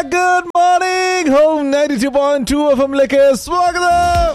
Good morning home ninety two point two F എമ്മിലേക്ക് സ്വാഗതം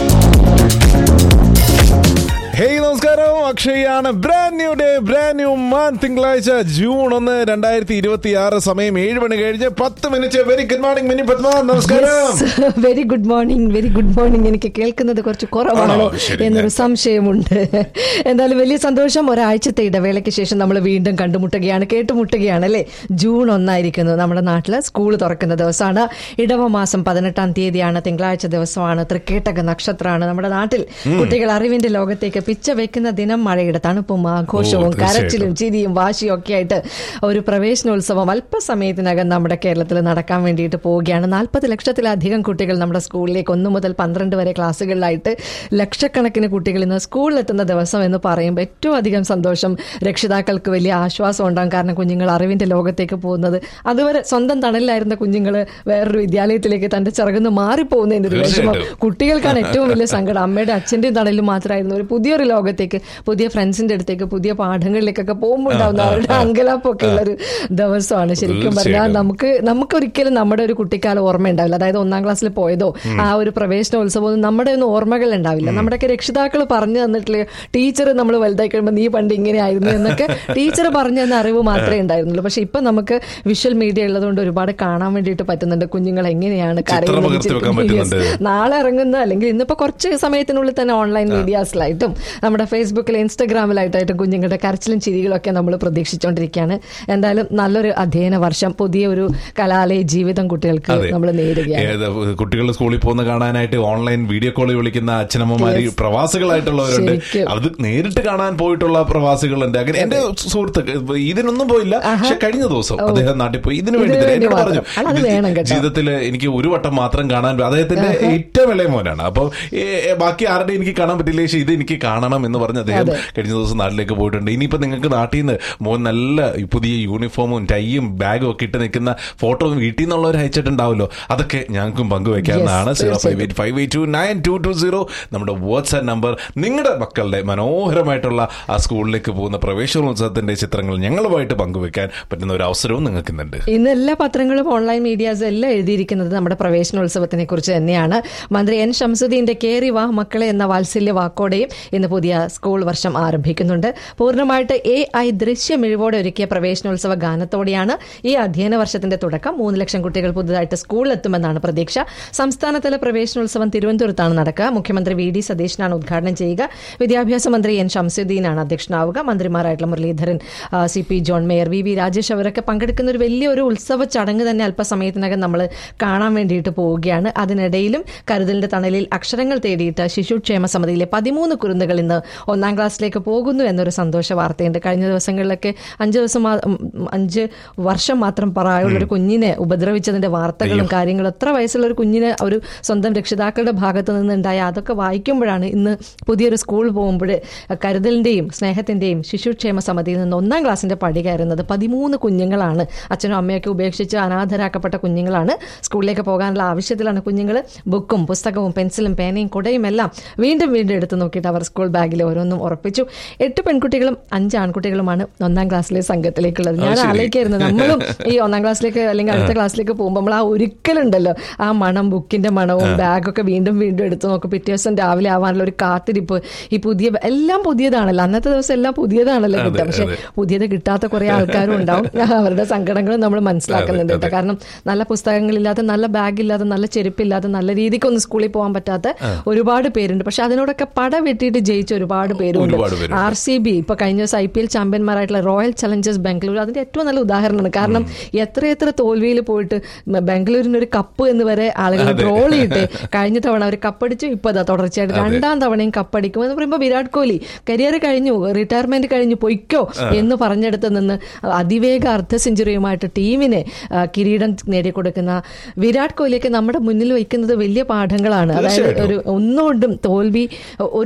hey നമസ്കാരം അക്ഷയാണ് brand new day brand new man തിങ്കളാഴ്ച ജൂൺ ഒന്ന് രണ്ടായിരത്തി ഇരുപത്തി ആറ് സമയം ഏഴ് മണി കഴിഞ്ഞ് പത്ത് minute very good morning Mini Padma നമസ്കാരം very good morning very good morning എനിക്ക് കേൾക്കുന്നത് കുറച്ച് കുറവാണോ ആണോ? ശരി. എന്നൊരു സംശയമുണ്ട് എന്തായാലും വലിയ സന്തോഷം ഒരാഴ്ചത്തെ ഇടവേളയ്ക്ക് ശേഷം നമ്മൾ വീണ്ടും കണ്ടുമുട്ടുകയാണ് കേട്ടുമുട്ടുകയാണ് അല്ലേ ജൂൺ ഒന്നായിരിക്കുന്നു നമ്മുടെ നാട്ടിൽ സ്കൂൾ തുറക്കുന്ന ദിവസമാണ് ഇടവ മാസം പതിനെട്ടാം തീയതിയാണ് തിങ്കളാഴ്ച ദിവസമാണ് തൃക്കേട്ടക നക്ഷത്രമാണ് നമ്മുടെ നാട്ടിൽ കുട്ടികൾ അറിവിന്റെ ലോകത്തേക്ക് പിച്ച വെക്കുന്ന ദിനം മഴയുടെ തണുപ്പും ആഘോഷവും തീർച്ചയായിട്ടും. കരച്ചിലും ചിരിയും വാശിയും ഒക്കെ ആയിട്ട് ഒരു പ്രവേശനോത്സവം അല്പസമയത്തിനകം നമ്മുടെ കേരളത്തിൽ നടക്കാൻ വേണ്ടിയിട്ട് പോവുകയാണ് നാൽപ്പത് ലക്ഷത്തിലധികം കുട്ടികൾ നമ്മുടെ സ്കൂളിലേക്ക് ഒന്ന് മുതൽ പന്ത്രണ്ട് വരെ ക്ലാസ്സുകളിലായിട്ട് ലക്ഷക്കണക്കിന് കുട്ടികൾ ഇന്ന് സ്കൂളിലെത്തുന്ന ദിവസം എന്ന് പറയുമ്പോൾ ഏറ്റവും അധികം സന്തോഷം രക്ഷിതാക്കൾക്ക് വലിയ ആശ്വാസം ഉണ്ടാകും കാരണം കുഞ്ഞുങ്ങൾ അറിവിന്റെ ലോകത്തേക്ക് പോകുന്നത് അതുവരെ സ്വന്തം തണലിലായിരുന്ന കുഞ്ഞുങ്ങൾ വേറൊരു വിദ്യാലയത്തിലേക്ക് തന്റെ ചിറകുന്ന് മാറിപ്പോകുന്നതിന്റെ ഒരു വിഷമം തീർച്ചയായിട്ടും. കുട്ടികൾക്കാണ് ഏറ്റവും വലിയ സങ്കടം അമ്മയുടെ അച്ഛന്റെയും തണലിൽ മാത്രമായിരുന്നു ഒരു പുതിയൊരു ലോകത്തേക്ക് പുതിയ ഫ്രണ്ട്സിന്റെ അടുത്തേക്ക് പുതിയ പാഠങ്ങളിലേക്കൊക്കെ പോകുമ്പോൾ ഉണ്ടാവുന്ന അവരുടെ അങ്കലാപ്പൊക്കെ ഉള്ള ഒരു ദിവസമാണ് ശരിക്കും പറഞ്ഞാൽ തീർച്ചയായിട്ടും. നമുക്ക് നമുക്കൊരിക്കലും നമ്മുടെ ഒരു കുട്ടിക്കാലം ഓർമ്മയുണ്ടാവില്ല അതായത് ഒന്നാം ക്ലാസ്സിൽ പോയതോ ആ ഒരു പ്രവേശനോത്സവവും നമ്മുടെ ഒന്നും ഓർമ്മകൾ ഉണ്ടാവില്ല നമ്മുടെയൊക്കെ രക്ഷിതാക്കൾ പറഞ്ഞു തന്നിട്ടില്ല ടീച്ചർ നമ്മൾ വലുതായി കഴിയുമ്പോൾ നീ പണ്ട് ഇങ്ങനെ ആയിരുന്നു എന്നൊക്കെ ടീച്ചർ പറഞ്ഞു തന്ന അറിവ് മാത്രമേ ഉണ്ടായിരുന്നുള്ളൂ പക്ഷെ ഇപ്പൊ നമുക്ക് വിഷ്വൽ മീഡിയ ഉള്ളതുകൊണ്ട് ഒരുപാട് കാണാൻ വേണ്ടിയിട്ട് പറ്റുന്നുണ്ട് കുഞ്ഞുങ്ങൾ എങ്ങനെയാണ് ചിത്രം പകർത്തി വെക്കാൻ കരയുന്നത് പറ്റുന്നുണ്ട്. നാളെ ഇറങ്ങുന്ന അല്ലെങ്കിൽ ഇന്നിപ്പോ കുറച്ച് സമയത്തിനുള്ളിൽ തന്നെ ഓൺലൈൻ മീഡിയാസിലായിട്ടും നമ്മുടെ ഫേസ്ബുക്കിൽ ഇൻസ്റ്റഗ്രാമിലായിട്ടായിട്ടും കുഞ്ഞുങ്ങളുടെ കരച്ചിലും ചിരികളും ഒക്കെ നമ്മൾ പ്രതീക്ഷിച്ചുകൊണ്ടിരിക്കുകയാണ് എന്തായാലും നല്ലൊരു അധ്യയന വർഷം പുതിയ ഒരു കലാലയ ജീവിതം കുട്ടികൾക്ക് അതെ. നമ്മൾ നേടുകയാണ് ഏത് കുട്ടികൾ സ്കൂളിൽ പോകുന്ന കാണാനായിട്ട് ഓൺലൈൻ വീഡിയോ കോളിൽ വിളിക്കുന്ന അച്ഛനമ്മമാര് Yes. പ്രവാസികളായിട്ടുള്ളവരുണ്ട് ശരിക്കും. അത് നേരിട്ട് കാണാൻ പോയിട്ടുള്ള പ്രവാസികളുണ്ട് അങ്ങനെ എന്റെ സുഹൃത്ത് ഇതിനൊന്നും പോയില്ല പക്ഷെ കഴിഞ്ഞ ദിവസം അദ്ദേഹം നാട്ടിൽ പോയി ഇതിനു വേണ്ടി ഇതിനു തന്നെ വേണ്ടി എന്നോട് മാത്രം. പറഞ്ഞു അല്ല, അത് ഇത് വേണം കേട്ടോ. ജീവിതത്തിൽ എനിക്ക് ഒരു വട്ടം മാത്രം കാണാൻ അദ്ദേഹത്തിന്റെ ഏറ്റവും ഇളയ മോനാണ് അപ്പൊ ഏ, ഏ, ബാക്കി ആരുടെ എനിക്ക് കാണാൻ പറ്റില്ല പക്ഷേ ഇത് എനിക്ക് കാണണം എന്ന് പറഞ്ഞ് അദ്ദേഹം അതെ. കഴിഞ്ഞ ദിവസം നാട്ടിലേക്ക് പോയിട്ടുണ്ട് ഇനിയിപ്പോ നിങ്ങൾക്ക് നാട്ടിൽ നിന്ന് മോൻ നല്ല ഈ പുതിയ യൂണിഫോമും ടൈയും ബാഗും ഒക്കെ ഇട്ട് നിൽക്കുന്ന ഫോട്ടോ വീട്ടിൽ നിന്നുള്ളവർ അയച്ചിട്ടുണ്ടാവുമല്ലോ അതൊക്കെ ഞങ്ങൾക്കും പങ്കുവെക്കാവുന്നതാണ് Yes, zero five eight five eight two nine two two zero നമ്മുടെ വാട്സ്ആപ്പ് നമ്പർ നിങ്ങളുടെ മക്കളുടെ മനോഹരമായിട്ടുള്ള ആ സ്കൂളിലേക്ക് പോകുന്ന പ്രവേശനോത്സവത്തിന്റെ ചിത്രങ്ങൾ ഞങ്ങളുമായിട്ട് പങ്കുവെക്കാൻ പറ്റുന്ന ഒരു അവസരവും നിങ്ങൾക്ക് ഇന്നുണ്ട് ഇന്ന് എല്ലാ പത്രങ്ങളും ഓൺലൈൻ മീഡിയാസ് എല്ലാം എഴുതിയിരിക്കുന്നത് നമ്മുടെ പ്രവേശനോത്സവത്തിനെ കുറിച്ച് തന്നെയാണ് മന്ത്രി എൻ ഷംസുദ്ദീന്റെ കേറി വാ മക്കളെ എന്ന വാത്സല്യ വാക്കോടെയും ഇന്ന് പുതിയ സ്കൂൾ വർഷം ആരംഭിക്കുന്നുണ്ട് പൂർണ്ണമായിട്ട് എ ഐ ദൃശ്യമിഴിവോടെ ഒരുക്കിയ പ്രവേശനോത്സവ ഗാനത്തോടെയാണ് ഈ അധ്യയന വർഷത്തിന്റെ തുടക്കം മൂന്ന് ലക്ഷം കുട്ടികൾ പുതുതായിട്ട് സ്കൂളിലെത്തുമെന്നാണ് പ്രതീക്ഷ സംസ്ഥാനതല പ്രവേശനോത്സവം തിരുവനന്തപുരത്താണ് നടക്കുക മുഖ്യമന്ത്രി വി ഡി സതീശനാണ് ഉദ്ഘാടനം ചെയ്യുക വിദ്യാഭ്യാസ മന്ത്രി എൻ ഷംസുദ്ദീനാണ് അധ്യക്ഷനാവുക മന്ത്രിമാരായിട്ടുള്ള മുരളീധരൻ ആ, C P John mayor V V Rajesh അവരൊക്കെ പങ്കെടുക്കുന്ന ഒരു വലിയൊരു ഉത്സവ ചടങ്ങ് തന്നെ അല്പസമയത്തിനകം നമ്മൾ കാണാൻ വേണ്ടിയിട്ട് പോവുകയാണ് അതിനിടയിലും കരുതലിന്റെ തണലിൽ അക്ഷരങ്ങൾ തേടിയിട്ട് ശിശുക്ഷേമ സമിതിയിലെ പതിമൂന്ന് കുരുന്നുകൾ ഇന്ന് ഒന്നാം ക്ലാസ്സിലേക്ക് പോകുന്നു എന്നൊരു സന്തോഷ വാർത്തയുണ്ട് കഴിഞ്ഞ ദിവസങ്ങളിലൊക്കെ അഞ്ച് ദിവസം മാ- ഉം, അഞ്ച് വർഷം മാത്രം പ്രായമുള്ള ഒരു കുഞ്ഞിനെ ഉപദ്രവിച്ചതിന്റെ വാർത്തകളും കാര്യങ്ങളും എത്ര വയസ്സുള്ള ഒരു കുഞ്ഞിനെ ഒരു സ്വന്തം രക്ഷിതാക്കളുടെ ഭാഗത്ത് നിന്നുണ്ടായ അതൊക്കെ വായിക്കുമ്പോഴാണ് ഇന്ന് പുതിയൊരു സ്കൂൾ പോകുമ്പോൾ കരുതലിന്റെയും സ്നേഹത്തിന്റെയും ശിശുക്ഷേമ സമിതിയിൽ നിന്ന് ഒന്നാം ക്ലാസ്സിന്റെ പടി കയറുന്നത് പതിമൂന്ന് കുഞ്ഞുങ്ങളാണ് അച്ഛനും അമ്മയൊക്കെ ഉപേക്ഷിച്ച് അനാഥരാക്കപ്പെട്ട കുഞ്ഞുങ്ങളാണ് സ്കൂളിലേക്ക് പോകാനുള്ള ആവശ്യത്തിലാണ് കുഞ്ഞുങ്ങൾ ബുക്കും പുസ്തകവും പെൻസിലും പേനയും കുടയും എല്ലാം വീണ്ടും വീണ്ടും എടുത്തു നോക്കിയിട്ട് അവർ സ്കൂൾ ബാഗിൽ ഓരോന്നും ഉറപ്പിച്ചു എട്ട് പെൺകുട്ടികളും അഞ്ച് ആൺകുട്ടികളുമാണ് ഒന്നാം ക്ലാസ്സിലെ സംഘത്തിലേക്കുള്ളത് ഞാൻ അത് ശരി. ആലോചിക്കായിരുന്നു നമ്മളും ഈ ഒന്നാം ക്ലാസ്സിലേക്ക് അല്ലെങ്കിൽ അടുത്ത ക്ലാസ്സിലേക്ക് പോകുമ്പോൾ നമ്മൾ ആ ഒരിക്കലുണ്ടല്ലോ ആ മണം ബുക്കിന്റെ മണവും ബാഗൊക്കെ വീണ്ടും വീണ്ടും എടുത്തു നോക്കും പിറ്റേ ദിവസം രാവിലെ ആവാനുള്ള ഒരു കാത്തിരിപ്പ് ഈ പുതിയ എല്ലാം പുതിയതാണല്ലോ അന്നത്തെ ദിവസം എല്ലാം പുതിയതാണല്ലോ അതെ, കിട്ടുക പക്ഷെ അതെ. പുതിയത് കിട്ടാത്ത കുറെ ആൾക്കാരും ഉണ്ടാവും അവരുടെ സങ്കടങ്ങളും നമ്മൾ മനസ്സിലാക്കുന്നുണ്ട് അതെ, കേട്ടോ കാരണം നല്ല പുസ്തകങ്ങളില്ലാതെ നല്ല ബാഗില്ലാതെ നല്ല ചെരുപ്പില്ലാതെ നല്ല രീതിക്കൊന്നും സ്കൂളിൽ പോകാൻ പറ്റാത്ത ഒരുപാട് പേരുണ്ട് പക്ഷെ അതിനോടൊക്കെ പട വെട്ടിയിട്ട് ജയിച്ച ഒരുപാട് പേരുണ്ട് ഒരുപാട് പേരുണ്ട്. ആർ സി ബി ഇപ്പൊ കഴിഞ്ഞ ദിവസം ഐ പി എൽ ചാമ്പ്യന്മാരായിട്ടുള്ള റോയൽ ചലഞ്ചേഴ്സ് ബാംഗ്ലൂർ അതിന്റെ ഏറ്റവും നല്ല ഉദാഹരണമാണ് കാരണം എത്രയെത്ര തോൽവിയിൽ പോയിട്ട് മ- ബാംഗ്ലൂരിന് ഒരു കപ്പ് എന്ന് വരെ ആളുകൾ ട്രോൾ ചെയ്തിട്ട് കഴിഞ്ഞ തവണ അവർ കപ്പടിച്ചു ഇപ്പൊ അതാ തുടർച്ചയായിട്ട് രണ്ടാം തവണയും കപ്പടിക്കും എന്ന് പറയുമ്പോൾ വിരാട് കോഹ്ലി കരിയർ കഴിഞ്ഞു റിട്ടയർമെന്റ് കഴിഞ്ഞു പൊയ്ക്കോ എന്ന് പറഞ്ഞെടുത്ത് നിന്ന് അതിവേഗ അർദ്ധ സെഞ്ചുറിയുമായിട്ട് ടീമിനെ ആ, കിരീടം നേടിക്കൊടുക്കുന്ന വിരാട് കോഹ്ലിയൊക്കെ നമ്മുടെ മുന്നിൽ വയ്ക്കുന്നത് വലിയ പാഠങ്ങളാണ് അതായത് തീർച്ചയായിട്ടും. ഒരു ഒന്നുകൊണ്ടും തോൽവി ഒരു തവണ തോൽവി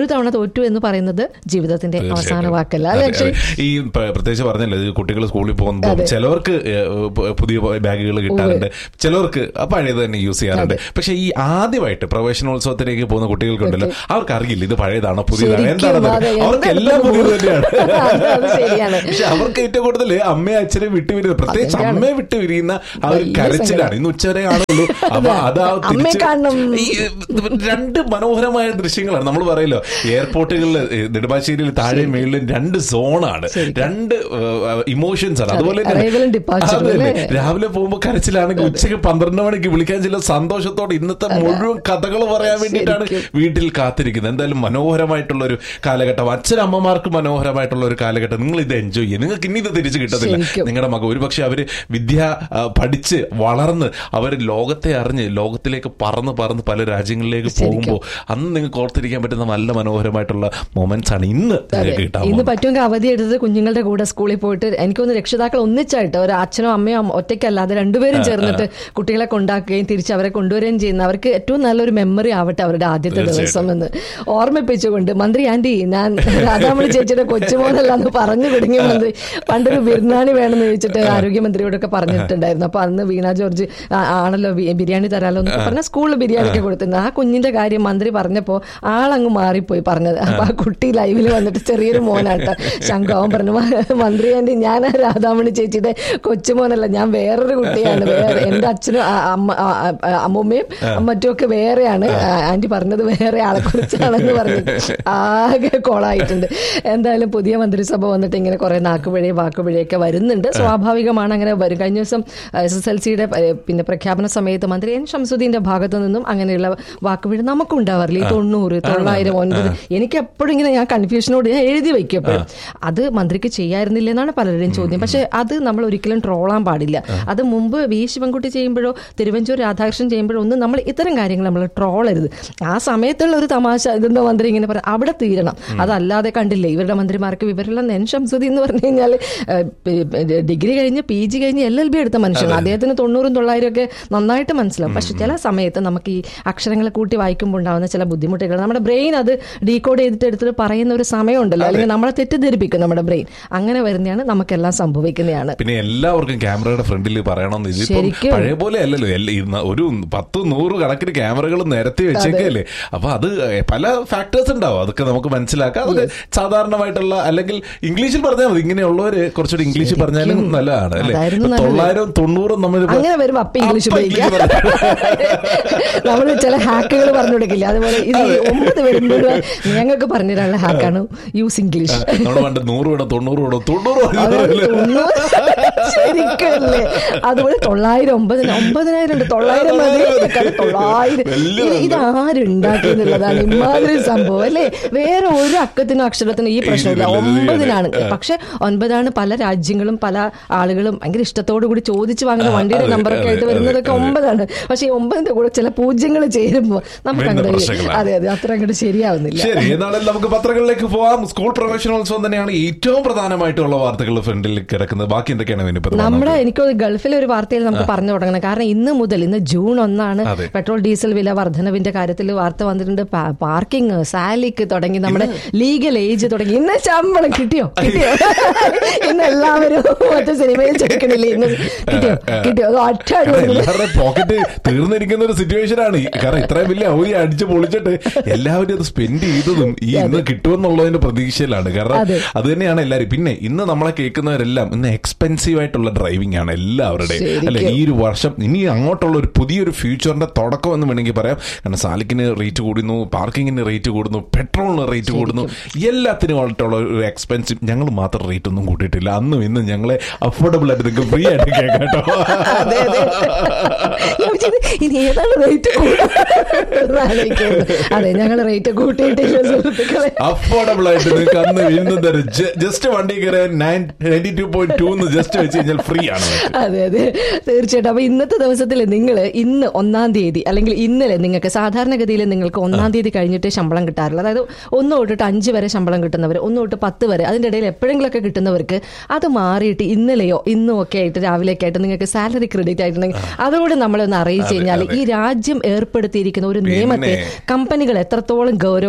തോറ്റു എന്ന് പറയുന്നത് ജീവിതത്തിന്റെ അവസാന തീർച്ചയായിട്ടും. വാക്കല്ല അതെ, അല്ലേ അക്ഷയ് അതെ. ഈ പ- പ്രത്യേകിച്ച് പറഞ്ഞല്ലോ ഇത് കുട്ടികൾ സ്കൂളിൽ പോകുമ്പോൾ ചിലവർക്ക് ഏഹ്, പ- പുതിയ ബാഗുകൾ കിട്ടാറുണ്ട് ചിലവർക്ക് ആ പഴയത് തന്നെ യൂസ് ചെയ്യാറുണ്ട് പക്ഷെ ഈ ആദ്യമായിട്ട് പ്രവേശനോത്സവത്തിലേക്ക് പോകുന്ന കുട്ടികൾക്കുണ്ടല്ലോ അവർക്ക് അറിയില്ല ഇത് പഴയതാണോ പുതിയതാണോ ശരിക്കും, എന്താണെന്ന് അതെ, അവർക്ക് എന്താ എല്ലാം ഇപ്പൊ പുതിയത് തന്നെയാണ് അത് അത് ശരിയാണ്. പക്ഷെ അവർക്ക് ഏറ്റവും കൂടുതൽ അമ്മയെ അച്ഛനെ വിട്ടുപിരിയുന്നത് പ്രത്യേകിച്ച് അതെന്താണ്. അമ്മയെ വിട്ടുപിരിയുന്ന ആ ഒരു വലിയ കരച്ചിലാണ് സങ്കടം. ഇന്ന് ഉച്ചവരെ ആണുള്ളൂ അപ്പൊ അത് ആ അമ്മയെ തിരിച്ച് കാണണം. ഈ രണ്ട് മനോഹരമായ ദൃശ്യങ്ങളാണ് നമ്മൾ പറയല്ലോ എയർപോർട്ടുകളിൽ നെടുമ്പാശ്ശേരിയിൽ താഴെ മേളിലും രണ്ട് സോണാണ് രണ്ട് ഇമോഷൻസ് ആണ് അതുപോലെ തന്നെ- Arrival ഉം departure ഉം അതെ, അതെ. അല്ലേ? രാവിലെ പോകുമ്പോൾ കരച്ചിലാണെങ്കിൽ ഉച്ചയ്ക്ക് പന്ത്രണ്ട് മണിക്ക് വിളിക്കാൻ ചില സന്തോഷത്തോടെ ഇന്നത്തെ മുഴുവൻ കഥകൾ പറയാൻ വേണ്ടിയിട്ടാണ് വീട്ടിൽ കാത്തിരിക്കുന്നത് എന്തായാലും മനോഹരമായിട്ടുള്ള ഒരു കാലഘട്ടം അച്ഛനമ്മമാർക്ക് മനോഹരമായിട്ടുള്ള ഒരു കാലഘട്ടം നിങ്ങൾ ഇത് എൻജോയ് ചെയ്യുക നിങ്ങൾക്ക് ഇനി ഇത് തിരിച്ചു കിട്ടത്തില്ല ശരിക്കും. നിങ്ങളുടെ മകൻ ഒരുപക്ഷെ അവര് വിദ്യ ആ, പഠിച്ച് വളർന്ന് അവർ ലോകത്തെ അറിഞ്ഞ് ലോകത്തിലേക്ക് പറന്ന് പറന്ന് പല രാജ്യങ്ങളിലേക്ക് പോകുമ്പോൾ അന്ന് നിങ്ങൾക്ക് ഓർത്തിരിക്കാൻ പറ്റുന്ന നല്ല മനോഹരമായിട്ടുള്ള മൊമെന്റ്സ് ആണ് ഇന്ന് നിങ്ങൾക്ക് കിട്ടാൻ ഇന്ന് പോകുന്നത്. പറ്റുമെങ്കിൽ അവധി എടുത്ത് കുഞ്ഞുങ്ങളുടെ കൂടെ സ്കൂളിൽ പോയിട്ട് എനിക്കൊന്ന് രക്ഷിതാക്കൾ ഒന്നിച്ചായിട്ട് ഒരു അച്ഛനോ അമ്മയോ അമ്മ- ഒറ്റയ്ക്കല്ലാതെ രണ്ടുപേരും ചേർന്നിട്ട് കുട്ടികളെ കൊണ്ടാക്കുകയും തിരിച്ച് അവരെ കൊണ്ടുവരികയും ചെയ്യുന്ന അവർക്ക് ഏറ്റവും നല്ലൊരു മെമ്മറി ആവട്ടെ അവരുടെ ആദ്യത്തെ ദിവസം എന്ന് ഓർമ്മിപ്പിച്ചുകൊണ്ട് മന്ത്രി ആന്റി ഞാൻ രാധാമണി ചേച്ചിയുടെ കൊച്ചുമോനല്ല എന്ന് പറഞ്ഞു തുടങ്ങിയ മന്ത്രി പണ്ടൊരു ബിരിയാണി വേണമെന്ന് ചോദിച്ചിട്ട് ആരോഗ്യമന്ത്രിയോടൊക്കെ പറഞ്ഞിട്ടുണ്ടായിരുന്നു അപ്പൊ അന്ന് വീണ ജോർജ് ആ- ആണല്ലോ ബി- ബിരിയാണി തരാലോ എന്നൊക്കെ പറഞ്ഞ സ്കൂളിൽ ബിരിയാണിക്ക് കൊടുത്തിരുന്നത് ആ കുഞ്ഞിന്റെ കാര്യം മന്ത്രി പറഞ്ഞപ്പോ ആളങ്ങ് മാറിപ്പോയി പറഞ്ഞത് അപ്പൊ ആ കുട്ടി ലൈവിൽ വന്നിട്ട് ചെറിയൊരു മോനാട്ടോ ശംഖു അവൻ പറഞ്ഞു "മ- മന്ത്രി ആന്റി ഞാൻ ആ രാധാമണി ചേച്ചിയുടെ കൊച്ചുമോനല്ല ഞാൻ വേറൊരു കുട്ടിയാണ് വേറെ എന്റെ അച്ഛനും ആ- അമ്മ ആ- ആ- അമ്മൂമ്മയും മറ്റുമൊക്കെ വേറെയാണ് ആ, ആന്റി പറഞ്ഞത് വേറെ ആളെ കുറിച്ചാണെന്ന് പറഞ്ഞു ആകെ കോളായിട്ടുണ്ട് എന്തായാലും പുതിയ മന്ത്രിസഭ വന്നിട്ട് ഇങ്ങനെ കുറെ നാക്കുപിഴയും വാക്കുപിഴയൊക്കെ വരുന്നുണ്ട് സ്വാഭാവികമാണ് അങ്ങനെ വരും കഴിഞ്ഞ ദിവസം എസ് എസ് എൽ സിയുടെ പിന്നെ പ്രഖ്യാപന സമയത്ത് മന്ത്രി എൻ ഷംസുദ്ദീന്റെ ഭാഗത്തു നിന്നും അങ്ങനെയുള്ള വാക്കുപിഴ നമുക്കും ഉണ്ടാവാറില്ല ഈ തൊണ്ണൂറ് തൊള്ളായിരം ഒൻപത് എനിക്ക് എപ്പോഴും ഇങ്ങനെ ഞാൻ കൺഫ്യൂഷനോട് ഞാൻ എഴുതി വെക്കും എപ്പോഴും അത് മന്ത്രിക്ക് ചെയ്യായിരുന്നില്ല എന്നാണ് പലരുടെയും ചോദ്യം പക്ഷെ അത് നമ്മൾ ഒരിക്കലും ട്രോളാൻ പാടില്ല അത് മുമ്പ് വി ശിവൻകുട്ടി ചെയ്യുമ്പോഴോ തിരുവഞ്ചൂർ രാധാകൃഷ്ണൻ ചെയ്യുമ്പോഴോ ഒന്നും നമ്മൾ ഇത്തരം കാര്യങ്ങൾ നമ്മൾ ട്രോളരുത് ആ സമയത്തുള്ള ഒരു തമാശ ഇതെന്താ മന്ത്രി ഇങ്ങനെ പറയാം അവിടെ തീരണം അതല്ലാതെ കണ്ടില്ലേ ഇവരുടെ മന്ത്രിമാർക്ക് വിവരമുള്ള നെൻ ഷംസുദ്ദീൻ എന്ന് പറഞ്ഞു കഴിഞ്ഞാൽ ഡിഗ്രി കഴിഞ്ഞ് പി ജി കഴിഞ്ഞ് എൽ എൽ ബി എടുത്ത മനുഷ്യനാണ് അദ്ദേഹത്തിന് തൊണ്ണൂറും തൊള്ളായിരം ഒക്കെ നന്നായിട്ട് മനസ്സിലാവും പക്ഷെ ചില സമയത്ത് നമുക്ക് ഈ അക്ഷരങ്ങളെ കൂട്ടി വായിക്കുമ്പോൾ ഉണ്ടാകുന്ന ചില ബുദ്ധിമുട്ടുകൾ നമ്മുടെ ബ്രെയിൻ അത് ഡീകോഡ് ചെയ്തിട്ട് എടുത്തിട്ട് പറയുന്ന ഒരു സമയമുണ്ടല്ലോ അല്ലെങ്കിൽ നമ്മളെ തെറ്റിദ്ധരിപ്പിക്കും നമ്മുടെ ബ്രെയിൻ അങ്ങനെ വരുന്നതാണ് നമുക്കെല്ലാം സംഭവിക്കുന്നതാണ് പിന്നെ എല്ലാവർക്കും ക്യാമറയുടെ ഫ്രണ്ടിൽ പറയണമെന്ന് ഇതിപ്പം ശരിക്കും. പഴയ പോലെ അല്ലല്ലോ എല്ലാ- ഈ ന- ഒരു പത്ത് നൂറ് കണക്കിന് ക്യാമറകൾ നിരത്തി വെച്ചേക്കല്ലേ അപ്പൊ അത് പല ഫാക്ടേഴ്സ് ഉണ്ടാവും അതൊക്കെ നമുക്ക് മനസ്സിലാക്കാം അതൊക്കെ സാധാരണമായിട്ടുള്ള അല്ലെങ്കിൽ ഇംഗ്ലീഷിൽ പറഞ്ഞാൽ മതി ഇങ്ങനെയുള്ളവര് കുറച്ചുകൂടി ഇംഗ്ലീഷിൽ പറഞ്ഞാലും നല്ലതാണ് അല്ലേ അതായിരുന്നു ഇപ്പൊ നല്ലത്. തൊള്ളായിരം തൊണ്ണൂറും നമ്മൾ അങ്ങനെ വരുമ്പോ അപ്പ ഇംഗ്ലീഷ് ഉപയോഗിക്കാം നമ്മൾ ചില ഹാക്കുകൾ പറഞ്ഞു കൊടുക്കില്ല അതുപോലെ ഇത് ഈ ഒമ്പത് വരുമ്പോൾ ഞങ്ങൾക്ക് പറഞ്ഞു തരാനുള്ള ഹാക്കാണ് യൂസ് ഇംഗ്ലീഷ് നമ്മൾ പണ്ട് നൂറ് വേണം തൊണ്ണൂറ് വേണം തൊണ്ണൂറ് അതെ, വേണം തൊണ്ണൂറ് ശരിക്കല്ലേ അതുപോലെ തൊള്ളായിരം ഒമ്പതിന് ഒമ്പതിനായിരം ഉണ്ട് തൊള്ളായിരം മതി കാരണം തൊള്ളായിരം വലിയ ഇത് ഇത് ആരുണ്ടാക്കി എന്നുള്ളതാണ് ഇമാതിരി സംഭവം അല്ലേ വേറെ ഒരു അക്കത്തിനും അക്ഷരത്തിനും ഈ പ്രശ്നമില്ല ഇതില്ല, ഇത് ഒമ്പതിനാണ് ഇതില്ല. പക്ഷെ ഒൻപതാണ് പല രാജ്യങ്ങളും പല ആളുകളും ഭയങ്കര ഇഷ്ടത്തോടു കൂടി ചോദിച്ചു വാങ്ങുന്ന വണ്ടിയുടെ അതെ, നമ്പറൊക്കെ അതെ, ആയിട്ട് വരുന്നതൊക്കെ അതെ, അതെ. ഒമ്പതാണ് പക്ഷെ ഈ ഒമ്പതിന്റെ കൂടെ ചില പൂജ്യങ്ങൾ ചേരുമ്പോൾ നമുക്ക് വരുന്ന അങ്ങോട്ട് പ്രശ്നങ്ങളാണ്. അതെ അതെ അത്ര അങ്ങോട്ട് ശരിയാവുന്നില്ല ശരി എന്നാലും നമുക്ക് പത്രങ്ങളിലേക്ക് പോവാം സ്കൂൾ പ്രവേശനോത്സവം തന്നെയാണ് ഏറ്റവും പ്രധാനമായിട്ടുള്ള വാർത്തകൾ ഫ്രണ്ടിൽ കിടക്കുന്നത് ബാക്കി എന്തൊക്കെയാണ് ഇനിയിപ്പോ നമ്മുടെ എനിക്ക് ഗൾഫിലെ ഒരു വാർത്തയിൽ നമുക്ക് പറഞ്ഞു തുടങ്ങണം കാരണം ഇന്ന് മുതൽ ഇന്ന് ജൂൺ ഒന്നാണ് അതെ. പെട്രോൾ ഡീസൽ വില വർധനവിന്റെ കാര്യത്തിൽ വാർത്ത വന്നിട്ടുണ്ട് പാർക്കിംഗ് സാലിക്ക് തുടങ്ങി നമ്മുടെ ലീഗൽ ഏജ് തുടങ്ങി ഇന്ന് ശമ്പളം കിട്ടിയോ കിട്ടിയോ ഇന്ന് എല്ലാവരും മറ്റേ സിനിമയിൽ ചോദിക്കണില്ലേ ഇന്ന് കിട്ടിയോ കിട്ടിയോ അത് ഒറ്റ അടി കാരണം കൊടുക്കുന്നു. എല്ലാവരുടെ പോക്കറ്റ് തീർന്നിരിക്കുന്ന ഒരു സിറ്റുവേഷൻ ആണ് ഈ- കാരണം ഇത്രയും വലിയ ഔരി അടിച്ച് പൊളിച്ചിട്ട് എല്ലാവരും അത് സ്പെൻഡ് ചെയ്തതും ഈ ഇന്ന് കിട്ടുമെന്നുള്ളതിന്റെ പ്രതീക്ഷയിലാണ് കാരണം അതെ. അത് തന്നെയാണ് എല്ലാവരും പിന്നെ ഇന്ന് നമ്മളെ കേൾക്കുന്നവരെല്ലാം ഇന്ന് എക്സ്പെൻസീവ് ആയിട്ടുള്ള ഡ്രൈവിംഗ് ആണ് എല്ലാവരുടെയും ശരിക്കും. അല്ലെ ഈ ഒരു വർഷം ഇനി അങ്ങോട്ടുള്ള ഒരു പുതിയൊരു ഫ്യൂച്ചറിന്റെ തുടക്കം എന്ന് വേണമെങ്കിൽ പറയാം കാരണം സാലിക്കിന് റേറ്റ് കൂടുന്നു പാർക്കിങ്ങിന് റേറ്റ് കൂടുന്നു പെട്രോളിന് റേറ്റ് കൂടുന്നു എല്ലാത്തിനും ആയിട്ടുള്ള ഒരു എക്സ്പെൻസീവ് ഞങ്ങൾ മാത്രം റേറ്റ് ഒന്നും കൂട്ടിയിട്ടില്ല അന്നും ഇന്നും ഞങ്ങളെ അഫോർഡബിൾ ആയിട്ട് നിങ്ങൾക്ക് ഫ്രീ ആയിട്ട് കേൾക്കാം കേട്ടോ അതെ അതെ ഞാൻ വിചാരിച്ചു, ഇനി ഏതാണ് റേറ്റ് അതെ ഞങ്ങൾ റേറ്റ് കൂട്ടിയിട്ടില്ല സുഹൃത്തുക്കളെ അഫോർഡബിൾ ആയിട്ട് നിങ്ങൾക്ക് അന്ന് വീണ്ടും തരും ജസ്റ്റ് വണ്ടി കയറാൻ നയൻറ്റി ടു പോയിന്റ് ടു എന്ന് ജസ്റ്റ് വെച്ച് കഴിഞ്ഞാൽ ഫ്രീ ആണ് നിങ്ങൾക്ക്. അതെ അതെ തീർച്ചയായിട്ടും അപ്പൊ ഇന്നത്തെ ദിവസത്തിൽ നിങ്ങൾ ഇന്ന് ഒന്നാം തീയതി അല്ലെങ്കിൽ ഇന്നലെ നിങ്ങൾക്ക് സാധാരണഗതിയിൽ നിങ്ങൾക്ക് ഒന്നാം തീയതി കഴിഞ്ഞിട്ടേ ശമ്പളം കിട്ടാറുള്ളൂ അതായത് ഒന്ന് തൊട്ടിട്ട് അഞ്ച് വരെ ശമ്പളം കിട്ടുന്നവർ ഒന്ന് തൊട്ട് പത്ത് വരെ അതിന്റെ ഇടയിൽ എപ്പോഴെങ്കിലൊക്കെ കിട്ടുന്നവർക്ക് അത് മാറിയിട്ട് ഇന്നലെയോ ഇന്നും ഒക്കെ ആയിട്ട് രാവിലെയൊക്കെ ആയിട്ട് നിങ്ങൾക്ക് സാലറി ക്രെഡിറ്റ് ആയിട്ടുണ്ടെങ്കിൽ അതുകൂടി നമ്മളെ ഒന്ന് അറിയിച്ചു കഴിഞ്ഞാൽ ഈ രാജ്യം ഏർപ്പെടുത്തിയിരിക്കുന്ന ഒരു നിയമത്തെ കമ്പനികൾ എത്രത്തോളം ഗൗരവത്തോടെ കണ്ട്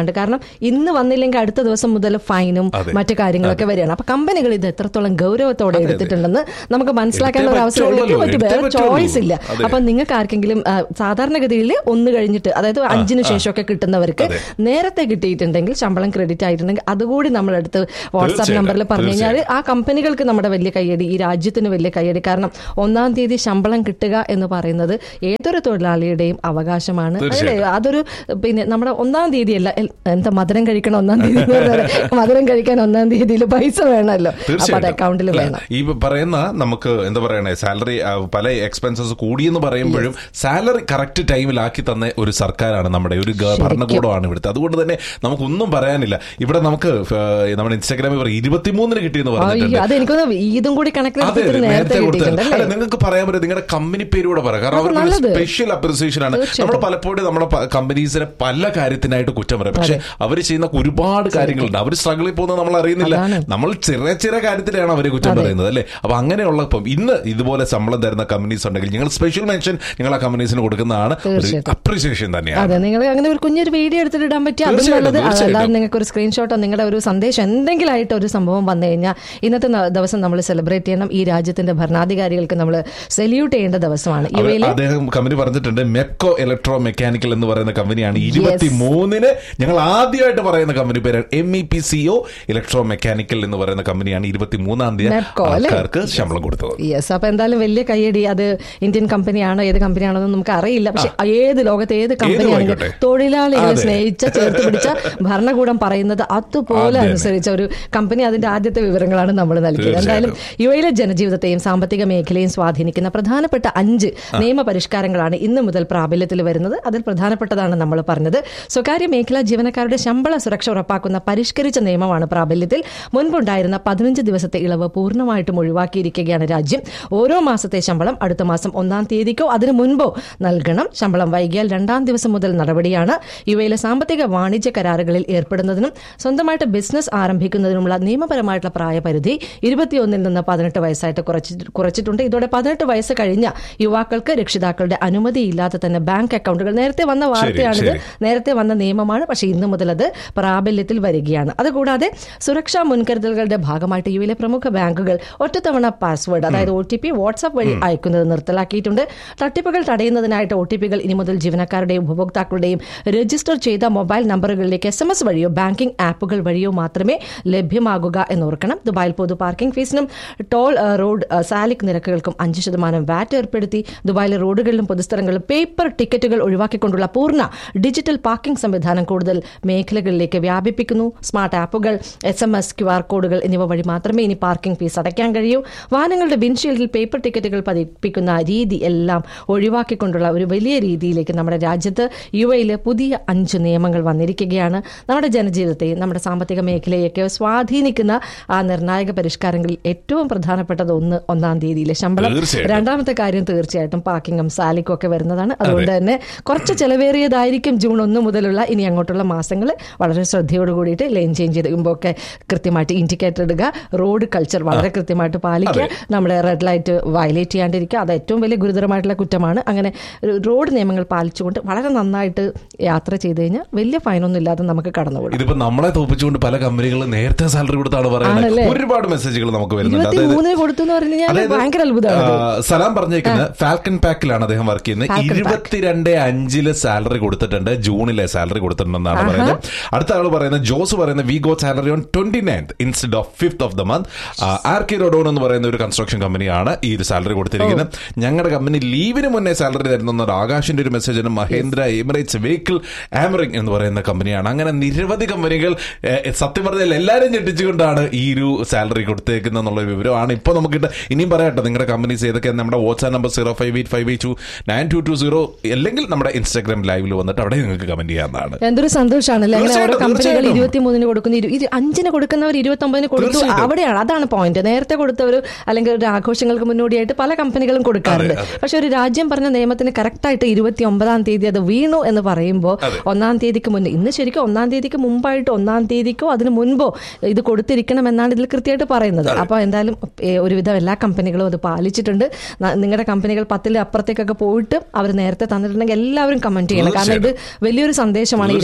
വരുന്നുണ്ട് കാരണം ഇന്ന് വന്നില്ലെങ്കിൽ അടുത്ത ദിവസം മുതൽ ഫൈനും അതെ. മറ്റു കാര്യങ്ങളൊക്കെ വരികയാണ് അപ്പൊ കമ്പനികൾ ഇത് എത്രത്തോളം ഗൗരവത്തോടെ എടുത്തിട്ടുണ്ടെന്ന് നമുക്ക് മനസ്സിലാക്കാനുള്ള ഒരു അവസരം പറ്റുള്ളൂ, പറ്റും എടുത്തേ വേറെ പറ്റുള്ളൂ. ചോയ്സ് ഇല്ല അതെ. അപ്പൊ നിങ്ങൾക്ക് ആർക്കെങ്കിലും ആ, സാധാരണഗതിയിൽ ഒന്ന് കഴിഞ്ഞിട്ട് അതായത് അഞ്ചിന് ശേഷമൊക്കെ കിട്ടുന്നവർക്ക് അതെ. നേരത്തെ കിട്ടിയിട്ടുണ്ടെങ്കിൽ ശമ്പളം ക്രെഡിറ്റ് ആയിട്ടുണ്ടെങ്കിൽ അതുകൂടി നമ്മളെടുത്ത് വാട്സാപ്പ് തീർച്ചയായിട്ടും, നമ്പറിൽ പറഞ്ഞു കഴിഞ്ഞാൽ ആ കമ്പനികൾക്ക് നമ്മുടെ വലിയ കയ്യടി ഈ രാജ്യത്തിന് വലിയ കയ്യടി കാരണം ഒന്നാം തീയതി ശമ്പളം കിട്ടുക എന്ന് പറയുന്നത് ഏതൊരു തൊഴിലാളിയുടെയും അവകാശമാണ് അല്ലേ തീർച്ചയായിട്ടും. അതൊരു പിന്നെ നമ്മുടെ ഒന്നാം തീയതി അല്ല എൽ- എന്താ മധുരം കഴിക്കണം ഒന്നാം തീയതി എന്ന് പറഞ്ഞാല് മധുരം കഴിക്കാൻ ഒന്നാം തീയതിയിൽ പൈസ വേണമല്ലോ അപ്പൊ അത് അക്കൗണ്ടിൽ അല്ല, വേണം ഈ പറയുന്ന നമുക്ക് എന്താ പറയണേ സാലറി പല എക്സ്പെൻസസ് കൂടിയെന്ന് പറയുമ്പോഴും സാലറി കറക്റ്റ് ടൈമിലാക്കി തന്ന ഒരു സർക്കാരാണ് നമ്മുടെ ഒരു ഗ- ഭരണകൂടമാണ് ഇവിടുത്തെ അതുകൊണ്ട് തന്നെ നമുക്കൊന്നും പറയാനില്ല ഇവിടെ നമുക്ക് ഏഹ്, നമ്മുടെ ഇൻസ്റ്റാഗ്രാമിൽ പറയും ഇരുപത്തിമൂന്നിന് കിട്ടിയെന്ന് പറഞ്ഞിട്ടുണ്ട് അയ്യോ അത് എനിക്കൊന്ന് ഈദും കൂടി അതെ കണക്കിലെടുത്തിട്ട് അതെ, നേരത്തെ നേരത്തെ കൊടുത്തത് കിട്ടിയിട്ടുണ്ട് അല്ല അല്ലേ നിങ്ങൾക്ക് പറയാൻ പറ്റും നിങ്ങളുടെ കമ്പനി പേര് കൂടെ പറയാം കാരണം അത് അവർക്ക് നല്ലത്. സ്പെഷ്യൽ അപ്രിസിയേഷൻ ആണ് തീർച്ചയായിട്ടും. നമ്മൾ പലപ്പോഴും നമ്മുടെ കമ്പനീസിനെ പല കാര്യത്തിനായിട്ട് കുറ്റം പറയും പക്ഷെ അവർ ചെയ്യുന്ന ഒരുപാട് കാര്യങ്ങളുണ്ട് അവർ സ്ട്രഗിളിൽ പോകുന്നത് നമ്മൾ അറിയുന്നില്ല അതാണ്. നമ്മൾ ചെറിയ ചെറിയ കാര്യത്തിലാണ് അവരെ കുറ്റം പറയുന്നത് അല്ലേ അപ്പൊ അങ്ങനെയുള്ള ഇപ്പം ഇന്ന് ഇതുപോലെ ശമ്പളം തരുന്ന കമ്പനീസ് ഉണ്ടെങ്കിൽ നിങ്ങൾ സ്പെഷ്യൽ മെൻഷൻ നിങ്ങൾ ആ കമ്പനീസിന് കൊടുക്കുന്നതാണ് ഒരു തീർച്ചയായിട്ടും. അപ്രിസിയേഷൻ തന്നെയാണ് അതെ നിങ്ങൾ അങ്ങനെ ഒരു കുഞ്ഞൊരു വീഡിയോ എടുത്തിട്ട് ഇടാൻ പറ്റി അതും തീർച്ചയായിട്ടും, നല്ലത് തീർച്ചയായിട്ടും. അല്ലാതെ നിങ്ങൾക്ക് ഒരു സ്ക്രീൻഷോട്ടോ നിങ്ങളുടെ ഒരു സന്ദേശം എന്തെങ്കിലും ആയിട്ട് ഒരു സംഭവം വന്നു കഴിഞ്ഞാൽ ഇന്നത്തെ ന- ദിവസം നമ്മൾ സെലിബ്രേറ്റ് ചെയ്യണം ഈ രാജ്യത്തിന്റെ ഭരണാധികാരികൾക്ക് നമ്മൾ സെല്യൂട്ട് ചെയ്യേണ്ട ദിവസമാണ് യു അവർ- എയിലെ അദ്ദേഹം കമ്പനി പറഞ്ഞിട്ടുണ്ട് മെപ്കോ ഇലക്ട്രോ മെക്കാനിക്കൽ എന്ന് പറയുന്ന കമ്പനിയാണ് ഇരുപത്തി മൂന്നിന് ഞങ്ങൾ ആദ്യമായിട്ട് പറയുന്ന കമ്പനി പേര് M E P C O electromechanical എന്ന് പറയുന്ന കമ്പനിയാണ് ഇരുപത്തി മൂന്നാം തീയതി മെപ്കോ അല്ലേ? ആൾക്കാർക്ക് ശമ്പളം കൊടുത്തത് യെസ് അപ്പൊ എന്തായാലും വലിയ കയ്യടി അത് ഇന്ത്യൻ കമ്പനിയാണോ ഏത് കമ്പനിയാണോ എന്ന് നമുക്ക് അറിയില്ല പക്ഷെ ഏത് ലോകത്തെ ഏത് കമ്പനിയാണെങ്കിലും ആയിക്കോട്ടെ. തൊഴിലാളികളെ അതെ. സ്നേഹിച്ച ചേർത്ത് പിടിച്ച ഭരണകൂടം പറയുന്നത് അതുപോലെ അതെ. അനുസരിച്ച ഒരു കമ്പനി അതിന്റെ ആദ്യത്തെ വിവരങ്ങളാണ് നമ്മൾ നൽകിയത് എന്തായാലും യു എയിലെ ജനജീവിതത്തെയും സാമ്പത്തിക മേഖലയും സ്വാധീനിക്കുന്ന പ്രധാനപ്പെട്ട അഞ്ച് നിയമപരിഷ്കാരങ്ങളാണ് ഇന്ന് മുതൽ പ്രാബല്യത്തിൽ വരുന്നത് അതിൽ പ്രധാനപ്പെട്ടതാണ് നമ്മൾ പറഞ്ഞത് സ്വകാര്യ മേഖലാ ജീവനക്കാരുടെ ശമ്പള സുരക്ഷ ഉറപ്പാക്കുന്ന പരിഷ്കരിച്ച നിയമമാണ് പ്രാബല്യത്തിൽ മുൻപുണ്ടായിരുന്ന പതിനഞ്ച് ദിവസത്തെ ഇളവ് പൂർണ്ണമായിട്ടും ഒഴിവാക്കിയിരിക്കുകയാണ് രാജ്യം ഓരോ മാസത്തെ ശമ്പളം അടുത്ത മാസം ഒന്നാം തീയതിക്കോ അതിനു മുൻപോ നൽകണം ശമ്പളം വൈകിയാൽ രണ്ടാം ദിവസം മുതൽ നടപടിയാണ് യു എയിലെ സാമ്പത്തിക വാണിജ്യ കരാറുകളിൽ ഏർപ്പെടുന്നതിനും സ്വന്തമായിട്ട് ബിസിനസ് ആരംഭിക്കുന്നതിനുമുള്ള നിയമപരമായിട്ടുള്ള പ്രായപരിധി ഇരുപത്തിയൊന്നിൽ നിന്ന് പതിനെട്ട് വയസ്സായിട്ട് കുറച്ച് കുറച്ചിട്ടുണ്ട് ഇതോടെ പതിനെട്ട് വയസ്സ് കഴിഞ്ഞ യുവാക്കൾക്ക് രക്ഷിതാക്കളുടെ അനുമതിയില്ലാതെ തന്നെ ബാങ്ക് അക്കൗണ്ടുകൾ നേരത്തെ വന്ന വാർത്തയാണിത് ശരി. നേരത്തെ വന്ന നിയമമാണ് പക്ഷേ ഇന്നു മുതൽ അത് പ്രാബല്യത്തിൽ വരികയാണ് അതുകൂടാതെ സുരക്ഷാ മുൻകരുതലുകളുടെ ഭാഗമായിട്ട് യുവിലെ പ്രമുഖ ബാങ്കുകൾ ഒറ്റത്തവണ പാസ്വേഡ് അതായത് ഒ ടി പി വാട്സാപ്പ് വഴി അയക്കുന്നത് നിർത്തലാക്കിയിട്ടുണ്ട് തട്ടിപ്പുകൾ തടയുന്നതിനായിട്ട് ഒ ടി പികൾ ഇനി മുതൽ ജീവനക്കാരുടെയും ഉപഭോക്താക്കളുടെയും രജിസ്റ്റർ ചെയ്ത മൊബൈൽ നമ്പറുകളിലേക്ക് എസ് എം എസ് വഴിയോ ബാങ്കിംഗ് ആപ്പുകൾ വഴിയോ മാത്രമേ ലഭ്യമാകുക എന്നോർക്കണം ദുബായിൽ പൊതു പാർക്കിംഗ് ഫീസിനും ടോൾ ഏഹ്, റോഡ് ഏഹ്, സാലിക് നിരക്കുകൾക്കും അഞ്ച് ശതമാനം വാറ്റ് ഏർപ്പെടുത്തി ദുബായിലെ റോഡുകളിലും പൊതുസ്ഥലങ്ങളിലും പേപ്പർ ടിക്കറ്റുകൾ ഒഴിവാക്കിക്കൊണ്ടുള്ള പൂർണ്ണ ഡിജിറ്റൽ പാർക്കിംഗ് സംവിധാനം കൂടുതൽ മേഖലകളിലേക്ക് വ്യാപിപ്പിക്കുന്നു സ്മാർട്ട് ആപ്പുകൾ S M S Q R കോഡുകൾ എന്നിവ വഴി മാത്രമേ ഇനി പാർക്കിംഗ് ഫീസ് അടയ്ക്കാൻ കഴിയൂ വാഹനങ്ങളുടെ വിൻഷീൽഡിൽ പേപ്പർ ടിക്കറ്റുകൾ പതിപ്പിക്കുന്ന രീതി എല്ലാം ഒഴിവാക്കിക്കൊണ്ടുള്ള ഒരു വലിയ രീതിയിലേക്ക് നമ്മുടെ രാജ്യത്ത് യു എയിൽ പുതിയ അഞ്ച് നിയമങ്ങൾ വന്നിരിക്കുകയാണ് നമ്മുടെ ജനജീവിതത്തെയും നമ്മുടെ സാമ്പത്തിക മേഖലയൊക്കെ സ്വാധീനിക്കുന്ന ആ നിർണായക പരിഷ്കാരങ്ങളിൽ ഏറ്റവും പ്രധാനപ്പെട്ടത് ഒന്ന് ഒന്നാം തീയതിയിലെ ശമ്പളം തീർച്ചയായിട്ടും. രണ്ടാമത്തെ കാര്യം തീർച്ചയായിട്ടും പാക്കിങ്ങും സാലിക്കും ഒക്കെ വരുന്നതാണ് അതുകൊണ്ട് തന്നെ കുറച്ച് ചെലവേറിയതായിരിക്കും ജൂൺ ഒന്ന് മുതലുള്ള ഇനി അങ്ങോട്ടുള്ള മാസങ്ങൾ വളരെ ശ്രദ്ധയോട് കൂടിയിട്ട് ലൈൻ ചേഞ്ച് ചെയ്യുമ്പോൾ ഒക്കെ കൃത്യമായിട്ട് ഇൻഡിക്കേറ്റർ ഇടുക റോഡ് കൾച്ചർ വളരെ കൃത്യമായിട്ട് പാലിക്കുക നമ്മുടെ റെഡ് ലൈറ്റ് വയലേറ്റ് ചെയ്യാണ്ടിരിക്കുക അത് ഏറ്റവും വലിയ ഗുരുതരമായിട്ടുള്ള കുറ്റമാണ് അങ്ങനെ റോഡ് നിയമങ്ങൾ പാലിച്ചുകൊണ്ട് വളരെ നന്നായിട്ട് യാത്ര ചെയ്ത് കഴിഞ്ഞാൽ വലിയ ഫൈനൊന്നും ഇല്ലാതെ നമുക്ക് കടന്നുപോകും ഇതിപ്പോ നമ്മളെ തോപ്പിച്ചുകൊണ്ട് പല കമ്പനികളും നേരത്തെ സാലറി കൊടുത്താണ് പറയുന്നത് ആണല്ലേ? ഒരുപാട് മെസ്സേജുകൾ നമുക്ക് വരുന്നുണ്ട് ഇരുപത്തി അതായത് മൂന്നിന് കൊടുത്തു എന്ന് പറഞ്ഞു കഴിഞ്ഞാൽ അതായത്, ഭയങ്കര അത്ഭുതമാണ് ആ, സലാം പറഞ്ഞേക്കുന്നത് ഫാൽക്കൺ പാക്കിലാണ് അദ്ദേഹം വർക്ക് ചെയ്യുന്നത് ഫാൽക്കൺ പാക്ക്. ഇരുപത്തിരണ്ട് അഞ്ചില് സാലറി കൊടുത്തിട്ടുണ്ട് ജൂണിലെ സാലറി കൊടുത്തിട്ടുണ്ടെന്നാണ് പറയുന്നത് അടുത്ത ആൾ പറയുന്നത് ജോസ് പറയുന്നത് we go salary on twenty ninth instead of fifth of the month R K റോഡോൺ എന്ന് പറയുന്ന ഒരു കൺസ്ട്രക്ഷൻ കമ്പനിയാണ് ഈ ഒരു സാലറി കൊടുത്തിരിക്കുന്നത് ഞങ്ങളുടെ കമ്പനി ലീവിന് മുന്നേ സാലറി തരുന്ന ഒരു ആകാശിന്റെ ഒരു മെസ്സേജിന് മഹേന്ദ്ര എമിറേറ്റ്സ് വെഹിക്കിൾ ആമറിംഗ് എന്ന് പറയുന്ന കമ്പനിയാണ് അങ്ങനെ നിരവധി കമ്പനികൾ ഏഹ്, സത്യം പറഞ്ഞാൽ എല്ലാവരും ഞെട്ടിച്ചുകൊണ്ടാണ് ഈ ഒരു സാലറി കൊടുത്തേക്കുന്നത് എന്നുള്ള ഒരു വിവരമാണ് ഇപ്പോൾ നമുക്ക് കിട്ടുക ഇനിയും പറയാട്ടോ നിങ്ങളുടെ കമ്പനീസ് ഏതൊക്കെ നമ്മുടെ WhatsApp number zero five eight five eight two nine two two zero അല്ലെങ്കിൽ നമ്മുടെ ഇൻസ്റ്റാഗ്രാം ലൈവിൽ വന്നിട്ട് അവിടെ നിങ്ങൾക്ക് കമന്റ് ചെയ്യാവുന്നതാണ് എന്തൊരു സന്തോഷമാണല്ലേ അങ്ങനെ ഓരോ തീർച്ചയായിട്ടും, കമ്പനികൾ തീർച്ചയായിട്ടും. ഇരുപത്തി മൂന്നിന് കൊടുക്കുന്നു ഇരു- ഇരു- അഞ്ചിന് കൊടുക്കുന്നവർ ഇരുപത്തി ഒമ്പതിന് കൊടുത്തു തീർച്ചയായിട്ടും. അവിടെയാണ് അതാണ് പോയിന്റ് നേരത്തെ കൊടുത്തവർ അല്ലെങ്കിൽ ഒരു ആഘോഷങ്ങൾക്ക് മുന്നോടിയായിട്ട് പല കമ്പനികളും കൊടുക്കാറുണ്ട് അതെ, അതെ. പക്ഷെ ഒരു രാജ്യം പറഞ്ഞ നിയമത്തിന് കറക്റ്റായിട്ട് ഇരുപത്തി ഒമ്പതാം തീയതി അത് വീണു എന്ന് പറയുമ്പോൾ അതെ. ഒന്നാം തീയതിക്ക് മുന്നേ ഇന്ന് ശരിക്കും ഒന്നാം തീയതിക്ക് മുമ്പായിട്ട് ഒന്നാം തീയതിക്കോ അതിന് മുൻപോ ഇത് കൊടുത്തിരിക്കണം എന്നാണ് ഇതിൽ കൃത്യമായിട്ട് പറയുന്നത് അപ്പോൾ എന്തായാലും ഏ, ഒരുവിധം എല്ലാ കമ്പനികളും അത് പാലിച്ചിട്ടുണ്ട് ന- നിങ്ങളുടെ കമ്പനികൾ പത്തിൽ അപ്പുറത്തേക്കൊക്കെ പോയിട്ട് അവർ നേരത്തെ തന്നിട്ടുണ്ടെങ്കിൽ എല്ലാവരും കമന്റ് ചെയ്യണം കാരണം ഇത് വലിയൊരു സന്ദേശമാണ് ഈ തീർച്ചയായിട്ടും, രാജ്യത്തിന്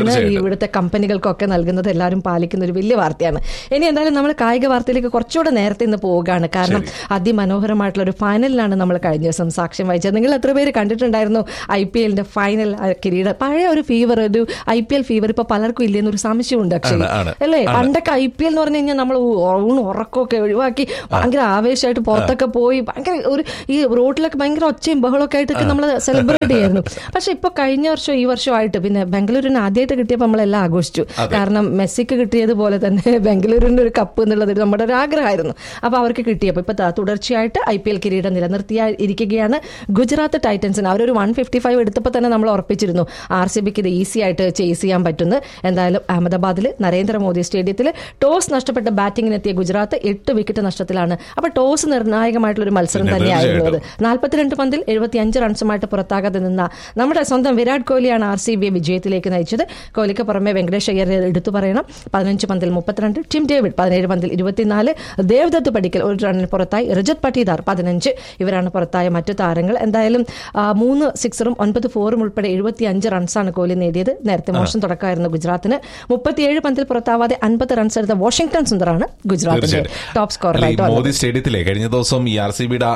തീർച്ചയായിട്ടും. ഇവിടുത്തെ കമ്പനികൾക്കൊക്കെ നൽകുന്നത് എല്ലാവരും പാലിക്കുന്ന ഒരു വലിയ വാർത്തയാണ് ഇനി എന്തായാലും നമ്മൾ കായിക വാർത്തയിലേക്ക് കുറച്ചുകൂടെ നേരത്തെ ഇന്ന് പോവുകയാണ് കാരണം അതിമനോഹരമായിട്ടുള്ള ഒരു ഫൈനലിലാണ് നമ്മൾ കഴിഞ്ഞ ദിവസം സാക്ഷ്യം വഹിച്ചത് നിങ്ങൾ എത്ര പേര് കണ്ടിട്ടുണ്ടായിരുന്നു ഐ പി എല്ലിന്റെ ഫൈനൽ കിരീടം പഴയ ഒരു ഫീവർ ഒരു ഐ പി എൽ ഫീവർ ഇപ്പൊ പലർക്കും ഇല്ലെന്ന് ഒരു സംശയമുണ്ട് അക്ഷയ് ആണ്, ആണ്. അല്ലേ പണ്ടൊക്കെ ഐ പി എൽ എന്ന് പറഞ്ഞു കഴിഞ്ഞാൽ നമ്മൾ ഊണ് ഉറക്കമൊക്കെ ഒഴിവാക്കി ഭയങ്കര ആവേശമായിട്ട് പുറത്തൊക്കെ പോയി ഭയങ്കര ഒരു ഈ റോഡിലൊക്കെ ഭയങ്കര ഒച്ചയും ബഹളമൊക്കെ ആയിട്ടൊക്കെ നമ്മൾ സെലിബ്രേറ്റ് ചെയ്യായിരുന്നു പക്ഷെ ഇപ്പൊ കഴിഞ്ഞ വർഷം ഈ വർഷമായിട്ട് പിന്നെ ബംഗളൂരുവിന് ആദ്യമായിട്ട് കിട്ടിയപ്പോൾ നമ്മളെല്ലാം ആഘോഷിച്ചു കാരണം മെസ്സിക്ക് കിട്ടിയതുപോലെ തന്നെ ബംഗളൂരുവിന്റെ ഒരു കപ്പ് എന്നുള്ളത് നമ്മുടെ ഒരു ആഗ്രഹമായിരുന്നു അപ്പൊ അവർക്ക് കിട്ടിയപ്പോൾ ഇപ്പൊ ദാ തുടർച്ചയായിട്ട് ഐ പി എൽ കിരീടം നിലനിർത്തിയ ഇരിക്കുകയാണ് ഗുജറാത്ത് ടൈറ്റൻസിന് അവരൊരു വൺ ഫിഫ്റ്റി ഫൈവ് എടുത്തപ്പോൾ തന്നെ നമ്മൾ ഉറപ്പിച്ചിരുന്നു ആർ സി ബിക്ക് ഇത് ഈസി ആയിട്ട് ചേസ് ചെയ്യാൻ പറ്റുന്നു എന്തായാലും അഹമ്മദാബാദിൽ നരേന്ദ്രമോദി സ്റ്റേഡിയത്തിൽ ടോസ് നഷ്ടപ്പെട്ട ബാറ്റിംഗിനെത്തിയ ഗുജറാത്ത് എട്ട് വിക്കറ്റ് നഷ്ടത്തിലാണ് അപ്പൊ ടോസ് നിർണായകമായിട്ടുള്ള ഒരു മത്സരം പിന്നെ തന്നെയായിരുന്നു അത് തീർച്ചയായിട്ടും. നാൽപ്പത്തിരണ്ട് പന്തിൽ എഴുപത്തിയഞ്ച് റൺസുമായിട്ട് പുറത്താകാതെ നിന്ന നമ്മുടെ സ്വന്തം വിരാട് കോഹ്ലിയാണ് ആർ സി ബിയെ വിജയത്തിലേക്ക് നയിച്ചത് കോഹ്ലിക്ക് പുറമെ വെങ്കടേഷ് അയ്യർ എടുത്തു പറയണം പതിനഞ്ച് പന്തിൽ മുപ്പത്തിരണ്ട് ടിം ഡേവിഡ് പതിനേഴ് പന്തിൽ ഇരുപത്തിനാല് ദേവദത്ത് പടിക്കൽ ഒരു റണ്ണിന് പുറത്തായി രജത് പട്ടീദാർ പതിനഞ്ച് ഇവരാണ് പുറത്തായ മറ്റു താരങ്ങൾ എന്തായാലും ആ, മൂന്ന് സിക്സറും ഒൻപത് ഫോറും ഉൾപ്പെടെ എഴുപത്തിയഞ്ച് റൺസാണ് കോഹ്ലി നേടിയത് നേരത്തെ മോശം തുടക്കമായിരുന്നു ഗുജറാത്തിന് മുപ്പത്തിയേഴ് പന്തിൽ പുറത്താവാതെ അൻപത് റൺസ് എടുത്ത വാഷിംഗ്ടൺ സുന്ദറാണ് ഗുജറാത്തിന്റെ തീർച്ചയായിട്ടും. ടോപ്പ് അല്ല, ഈ സ്കോറായിട്ട് വന്നത് മോദി സ്റ്റേഡിയത്തിലെ കഴിഞ്ഞ ദിവസം ഈ ആർ സി ബിയുടെ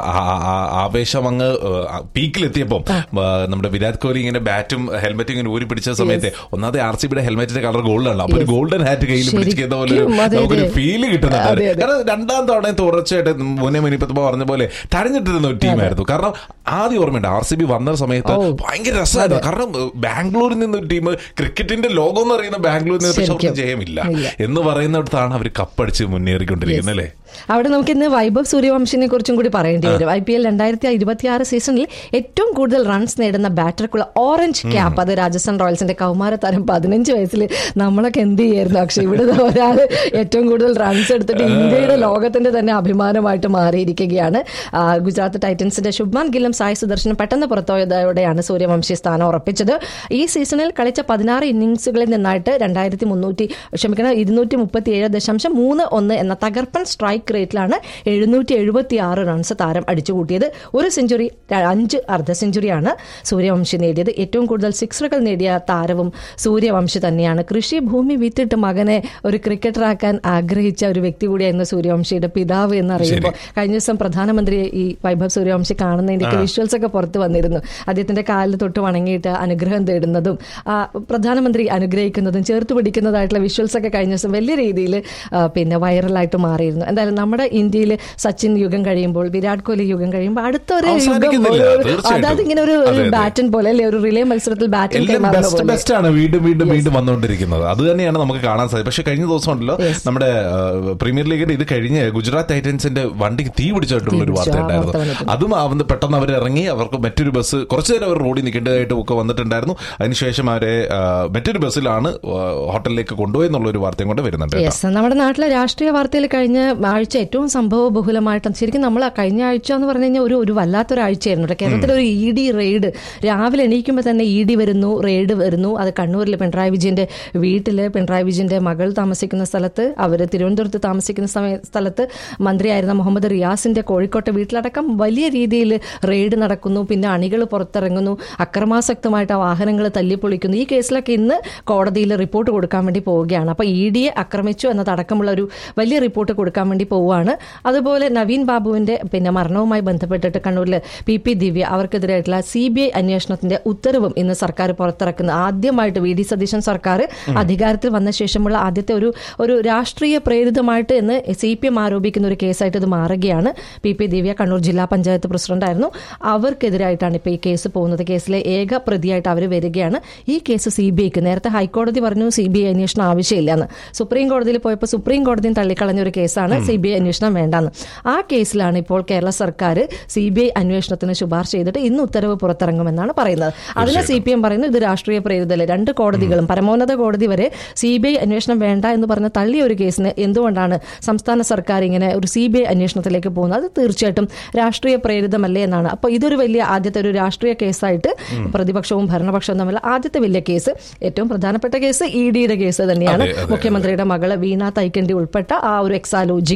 ആവേശം അങ്ങ് പീക്കിലെത്തിയപ്പം ആ, നമ്മുടെ വിരാട് കോഹ്ലി ഇങ്ങനെ ബാറ്റും ഹെൽമെറ്റും ഇങ്ങനെ ഊരി പിടിച്ച സമയത്ത് ഒന്നാമത്തെ ആർ സി ബിയുടെ ഹെൽമെറ്റിന്റെ കളർ ഗോൾഡാണ് അപ്പൊ ഒരു ഗോൾഡൻ ഹാറ്റ് കയ്യിൽ പിടിച്ചിരിക്കുന്ന പോലെ ഒരു- ശരിക്കും, അതെ, നമുക്കൊരു അതെ. ഫീല് അതെ, കിട്ടുന്നുണ്ട് അതെ. കാരണം രണ്ടാം തവണ തുടർച്ചയായിട്ട് മുന്നേ മുനിപ്പത്ത് പറഞ്ഞ പോലെ തഴഞ്ഞിട്ടിരുന്ന ഒരു ടീമായിരുന്നു കാരണം ആദ്യം ഓർമ്മയുണ്ട് ആർ സി ബി വന്ന സമയത്ത് ഭയങ്കര രസമായിരുന്നു കാരണം ഏഹ്, ബാംഗ്ലൂരിൽ നിന്ന് ഒരു ടീം ക്രിക്കറ്റിന്റെ ലോകം എന്ന് പറയുന്ന ബാംഗ്ലൂരിൽ നിന്ന് പക്ഷെ അവർക്ക് ശരിക്കും. ജയമില്ല ഇല്ല. എന്ന് പറയുന്നിടത്താണ് അവർ കപ്പടിച്ച് മുന്നേറിക്കൊണ്ടിരിക്കുന്നത് അല്ലേ അവിടെ നമുക്ക് ഇന്ന് വൈഭവ് സൂര്യവംശിനെ കുറിച്ചും കൂടി പറയേണ്ടി വരും ഐ പി എൽ രണ്ടായിരത്തി ഇരുപത്തിയാറ് സീസണിൽ ഏറ്റവും കൂടുതൽ റൺസ് നേടുന്ന ബാറ്റർക്കുള്ള ഓറഞ്ച് ക്യാപ്പ് അത് രാജസ്ഥാൻ റോയൽസിന്റെ കൗമാര താരം പതിനഞ്ച് വയസ്സിൽ നമ്മളൊക്കെ എന്ത് ചെയ്യായിരുന്നു പക്ഷെ ഇവിടെ ഒരാൾ ഏറ്റവും കൂടുതൽ റൺസ് എടുത്തിട്ട് ഇന്ത്യയുടെ ലോകത്തിന്റെ തന്നെ അഭിമാനമായിട്ട് മാറിയിരിക്കുകയാണ് ആ, ഗുജറാത്ത് ടൈറ്റൻസിന്റെ ശുഭ്മാൻ ഗില്ലും സായ് സുദർശനും പെട്ടെന്ന് പുറത്തുപോയതോടെയാണ് സൂര്യവംശി സ്ഥാനം ഉറപ്പിച്ചത് ഈ സീസണിൽ കളിച്ച പതിനാറ് ഇന്നിംഗ്സുകളിൽ നിന്നായിട്ട് രണ്ടായിരത്തി മുന്നൂറ്റി ക്ഷമിക്കണം ഇരുന്നൂറ്റി മുപ്പത്തി ഏഴ് ദശാംശം മൂന്ന് ഒന്ന് എന്ന തകർപ്പൻ സ്ട്രൈക്ക് റേറ്റിലാണ് എഴുന്നൂറ്റി എഴുപത്തി ആറ് റൺസ് താരം അടിച്ചുകൂട്ടിയത് ഒരു സെഞ്ചുറി ര- അഞ്ച് അർദ്ധ സെഞ്ചുറിയാണ് സൂര്യവംശി നേടിയത് ഏറ്റവും കൂടുതൽ സിക്സറുകൾ നേടിയ താരവും സൂര്യവംശി തന്നെയാണ് കൃഷി ഭൂമി വിത്തിട്ട് മകനെ ഒരു ക്രിക്കറ്ററാക്കാൻ ആഗ്രഹിച്ച ഒരു വ്യക്തി കൂടിയായിരുന്നു സൂര്യവംശിയുടെ പിതാവ് എന്നറിയുമ്പോൾ കഴിഞ്ഞ ദിവസം പ്രധാനമന്ത്രി ഈ വൈഭവ് സൂര്യവംശി കാണുന്നതിന്റെ വിഷ്വൽസ് ഒക്കെ പുറത്ത് വന്നിരുന്നു അദ്ദേഹത്തിന്റെ കാലിൽ തൊട്ട് വണങ്ങിയിട്ട് അനുഗ്രഹം തേടുന്നതും ആ, പ്രധാനമന്ത്രി അനുഗ്രഹിക്കുന്നതും ചേർത്ത് പിടിക്കുന്നതായിട്ടുള്ള വിഷ്വൽസ് ഒക്കെ കഴിഞ്ഞ ദിവസം വലിയ രീതിയിൽ പിന്നെ വൈറലായിട്ട് മാറിയിരുന്നു എന്തായാലും നമ്മുടെ ഇന്ത്യയിൽ സച്ചിൻ യുഗം കഴിയുമ്പോൾ വിരാട് കോഹ്ലി യുഗം കഴിയുമ്പോൾ അടുത്ത ഒരു യുഗം അവസാനിക്കുന്നില്ല, ഒരു- തീർച്ചയായിട്ടും. അതായത് ഇങ്ങനെ ഒരു അതെ, അതെ. ബാറ്റൻ പോലെ അല്ലെ ഒരു റിലേ മത്സരത്തിൽ ബാറ്റൻ എല്ലാം കൈമാറുന്ന ബെസ്റ്റ് പോലെ ബെസ്റ്റ് ആണ് വീണ്ടും വീണ്ടും വീണ്ടും വന്നുകൊണ്ടിരിക്കുന്നത് അത് തന്നെയാണ് നമുക്ക് കാണാൻ സാധിക്കും പക്ഷെ കഴിഞ്ഞ ദിവസം ഉണ്ടല്ലോ നമ്മുടെ ആ, പ്രീമിയർ ലീഗിന്റെ ഇത് കഴിഞ്ഞ് ഗുജറാത്ത് ടൈറ്റൻസിന്റെ വണ്ടിക്ക് തീ പിടിച്ചിട്ടുള്ള ഒരു തീ വാർത്ത പിടിച്ചു, ആ ഉണ്ടായിരുന്നു വാർത്ത വന്നിട്ടുണ്ട്. അതും അവന്ന് പെട്ടെന്ന് അവർ ഇറങ്ങി അവർക്ക് മറ്റൊരു ബസ് കുറച്ചു നേരം അവർ റോഡിൽ നിൽക്കേണ്ടതായിട്ടും ഒക്കെ വന്നിട്ടുണ്ടായിരുന്നു അതിനുശേഷം അവരെ ആ, മറ്റൊരു ബസ്സിലാണ് ആ, ഹോട്ടലിലേക്ക് കൊണ്ടുപോയി എന്നുള്ള ഒരു വാർത്തയും കൊണ്ട് വരുന്നുണ്ട് കേട്ടോ. യെസ് നമ്മുടെ നാട്ടിലെ രാഷ്ട്രീയ വാർത്തയിൽ കഴിഞ്ഞ ആഴ്ച ഏറ്റവും സംഭവ ബഹുലമായിട്ട് ശരിക്കും നമ്മൾ ആ കഴിഞ്ഞ ആഴ്ച എന്ന് പറഞ്ഞു കഴിഞ്ഞാൽ ഒരു ഒരു വല്ലാത്തൊരാഴ്ചയായിരുന്നു കേട്ടോ കേരളത്തിൽ ഒരു ഇ ഡി റെയ്ഡ് രാവിലെ എണീക്കുമ്പോൾ തന്നെ ഇ ഡി വരുന്നു റെയ്ഡ് വരുന്നു അത് കണ്ണൂരിലെ പിണറായി വിജയന്റെ വീട്ടില് പിണറായി വിജയന്റെ മകൾ താമസിക്കുന്ന സ്ഥലത്ത് അവർ തിരുവനന്തപുരത്ത് താമസിക്കുന്ന സമയ സ്ഥലത്ത് മന്ത്രിയായിരുന്ന മുഹമ്മദ് റിയാസിന്റെ കോഴിക്കോട്ടെ വീട്ടിലടക്കം വലിയ രീതിയിൽ റെയ്ഡ് നടക്കുന്നു പിന്നെ അണികൾ പുറത്തിറങ്ങുന്നു അക്രമാസക്തമായിട്ട് ആ വാഹനങ്ങൾ തല്ലിപ്പൊളിക്കുന്നു ഈ കേസിലൊക്കെ ഇന്ന് കോടതിയിൽ റിപ്പോർട്ട് കൊടുക്കാൻ വേണ്ടി പോവുകയാണ് അപ്പോൾ ഇ ഡിയെ ആക്രമിച്ചു എന്നതടക്കമുള്ള ഒരു വലിയ റിപ്പോർട്ട് കൊടുക്കാൻ വേണ്ടി പോവുകയാണ് അതുപോലെ നവീൻ ബാബുവിന്റെ പിന്നെ മരണവുമായി ബന്ധപ്പെട്ടിട്ട് കണ്ണൂരിൽ പി പി ദിവ്യ അവർക്കെതിരായിട്ടുള്ള സി ബി ഐ അന്വേഷണത്തിന്റെ ഉത്തരവും ഇന്ന് സർക്കാർ പുറത്തിറക്കുന്നു ആദ്യമായിട്ട് വി ഡി സതീശൻ സർക്കാർ അധികാരത്തിൽ വന്ന ശേഷമുള്ള ആദ്യത്തെ ഒരു ഒരു രാഷ്ട്രീയ പ്രേരിതമായിട്ട് എന്ന് സി പി എം ആരോപിക്കുന്ന ഒരു കേസായിട്ട് ഇത് മാറുകയാണ് പി പി ദിവ്യ കണ്ണൂർ ജില്ലാ പഞ്ചായത്ത് പ്രസിഡന്റായിരുന്നു അവർക്കെതിരായിട്ടാണ് ഇപ്പോൾ ഈ കേസ് പോകുന്നത് കേസിലെ ഏക പ്രതിയായിട്ട് അവർ വരികയാണ് ഈ കേസ് സി ബി ഐക്ക് നേരത്തെ ഹൈക്കോടതി പറഞ്ഞു സി ബി ഐ അന്വേഷണം ആവശ്യമില്ലെന്ന് സുപ്രീം കോടതിയിൽ പോയപ്പോൾ സുപ്രീം കോടതിയും തള്ളിക്കളഞ്ഞ ഒരു കേസാണ് സി ബി ഐ അന്വേഷണം വേണ്ടെന്ന് ആ കേസിലാണ് ഇപ്പോൾ കേരള സർക്കാർ സി ബി ഐ അന്വേഷണത്തിന് ശുപാർശ ചെയ്തിട്ട് ഇന്ന് ഉത്തരവ് പുറത്തിറങ്ങുമെന്നാണ് പറയുന്നത് അതിന് സി പി എം പറയുന്നു ഇത് രാഷ്ട്രീയ പ്രേരിതല്ലേ രണ്ട് കോടതികളും പരമോന്നത കോടതി വരെ സി ബി ഐ അന്വേഷണം വേണ്ട എന്ന് പറഞ്ഞ് തള്ളിയ ഒരു കേസിന് എന്തുകൊണ്ടാണ് സംസ്ഥാന സർക്കാർ ഇങ്ങനെ ഒരു സി ബി ഐ അന്വേഷണത്തിലേക്ക് പോകുന്നത് അത് തീർച്ചയായിട്ടും രാഷ്ട്രീയ പ്രേരിതമല്ലേ എന്നാണ് അപ്പോൾ ഇതൊരു വലിയ ആദ്യത്തെ ഒരു രാഷ്ട്രീയ കേസായിട്ട് പ്രതിപക്ഷവും ഭരണപക്ഷവും തമ്മിൽ ആദ്യത്തെ വലിയ കേസ് ഏറ്റവും പ്രധാനപ്പെട്ട കേസ് ഇ ഡിയുടെ കേസ് തന്നെയാണ് അതെ, അതെ, മുഖ്യമന്ത്രിയുടെ മകള് വീണ തൈക്കണ്ടി ഉൾപ്പെട്ട ആ ഒരു എക്സാലോജിക്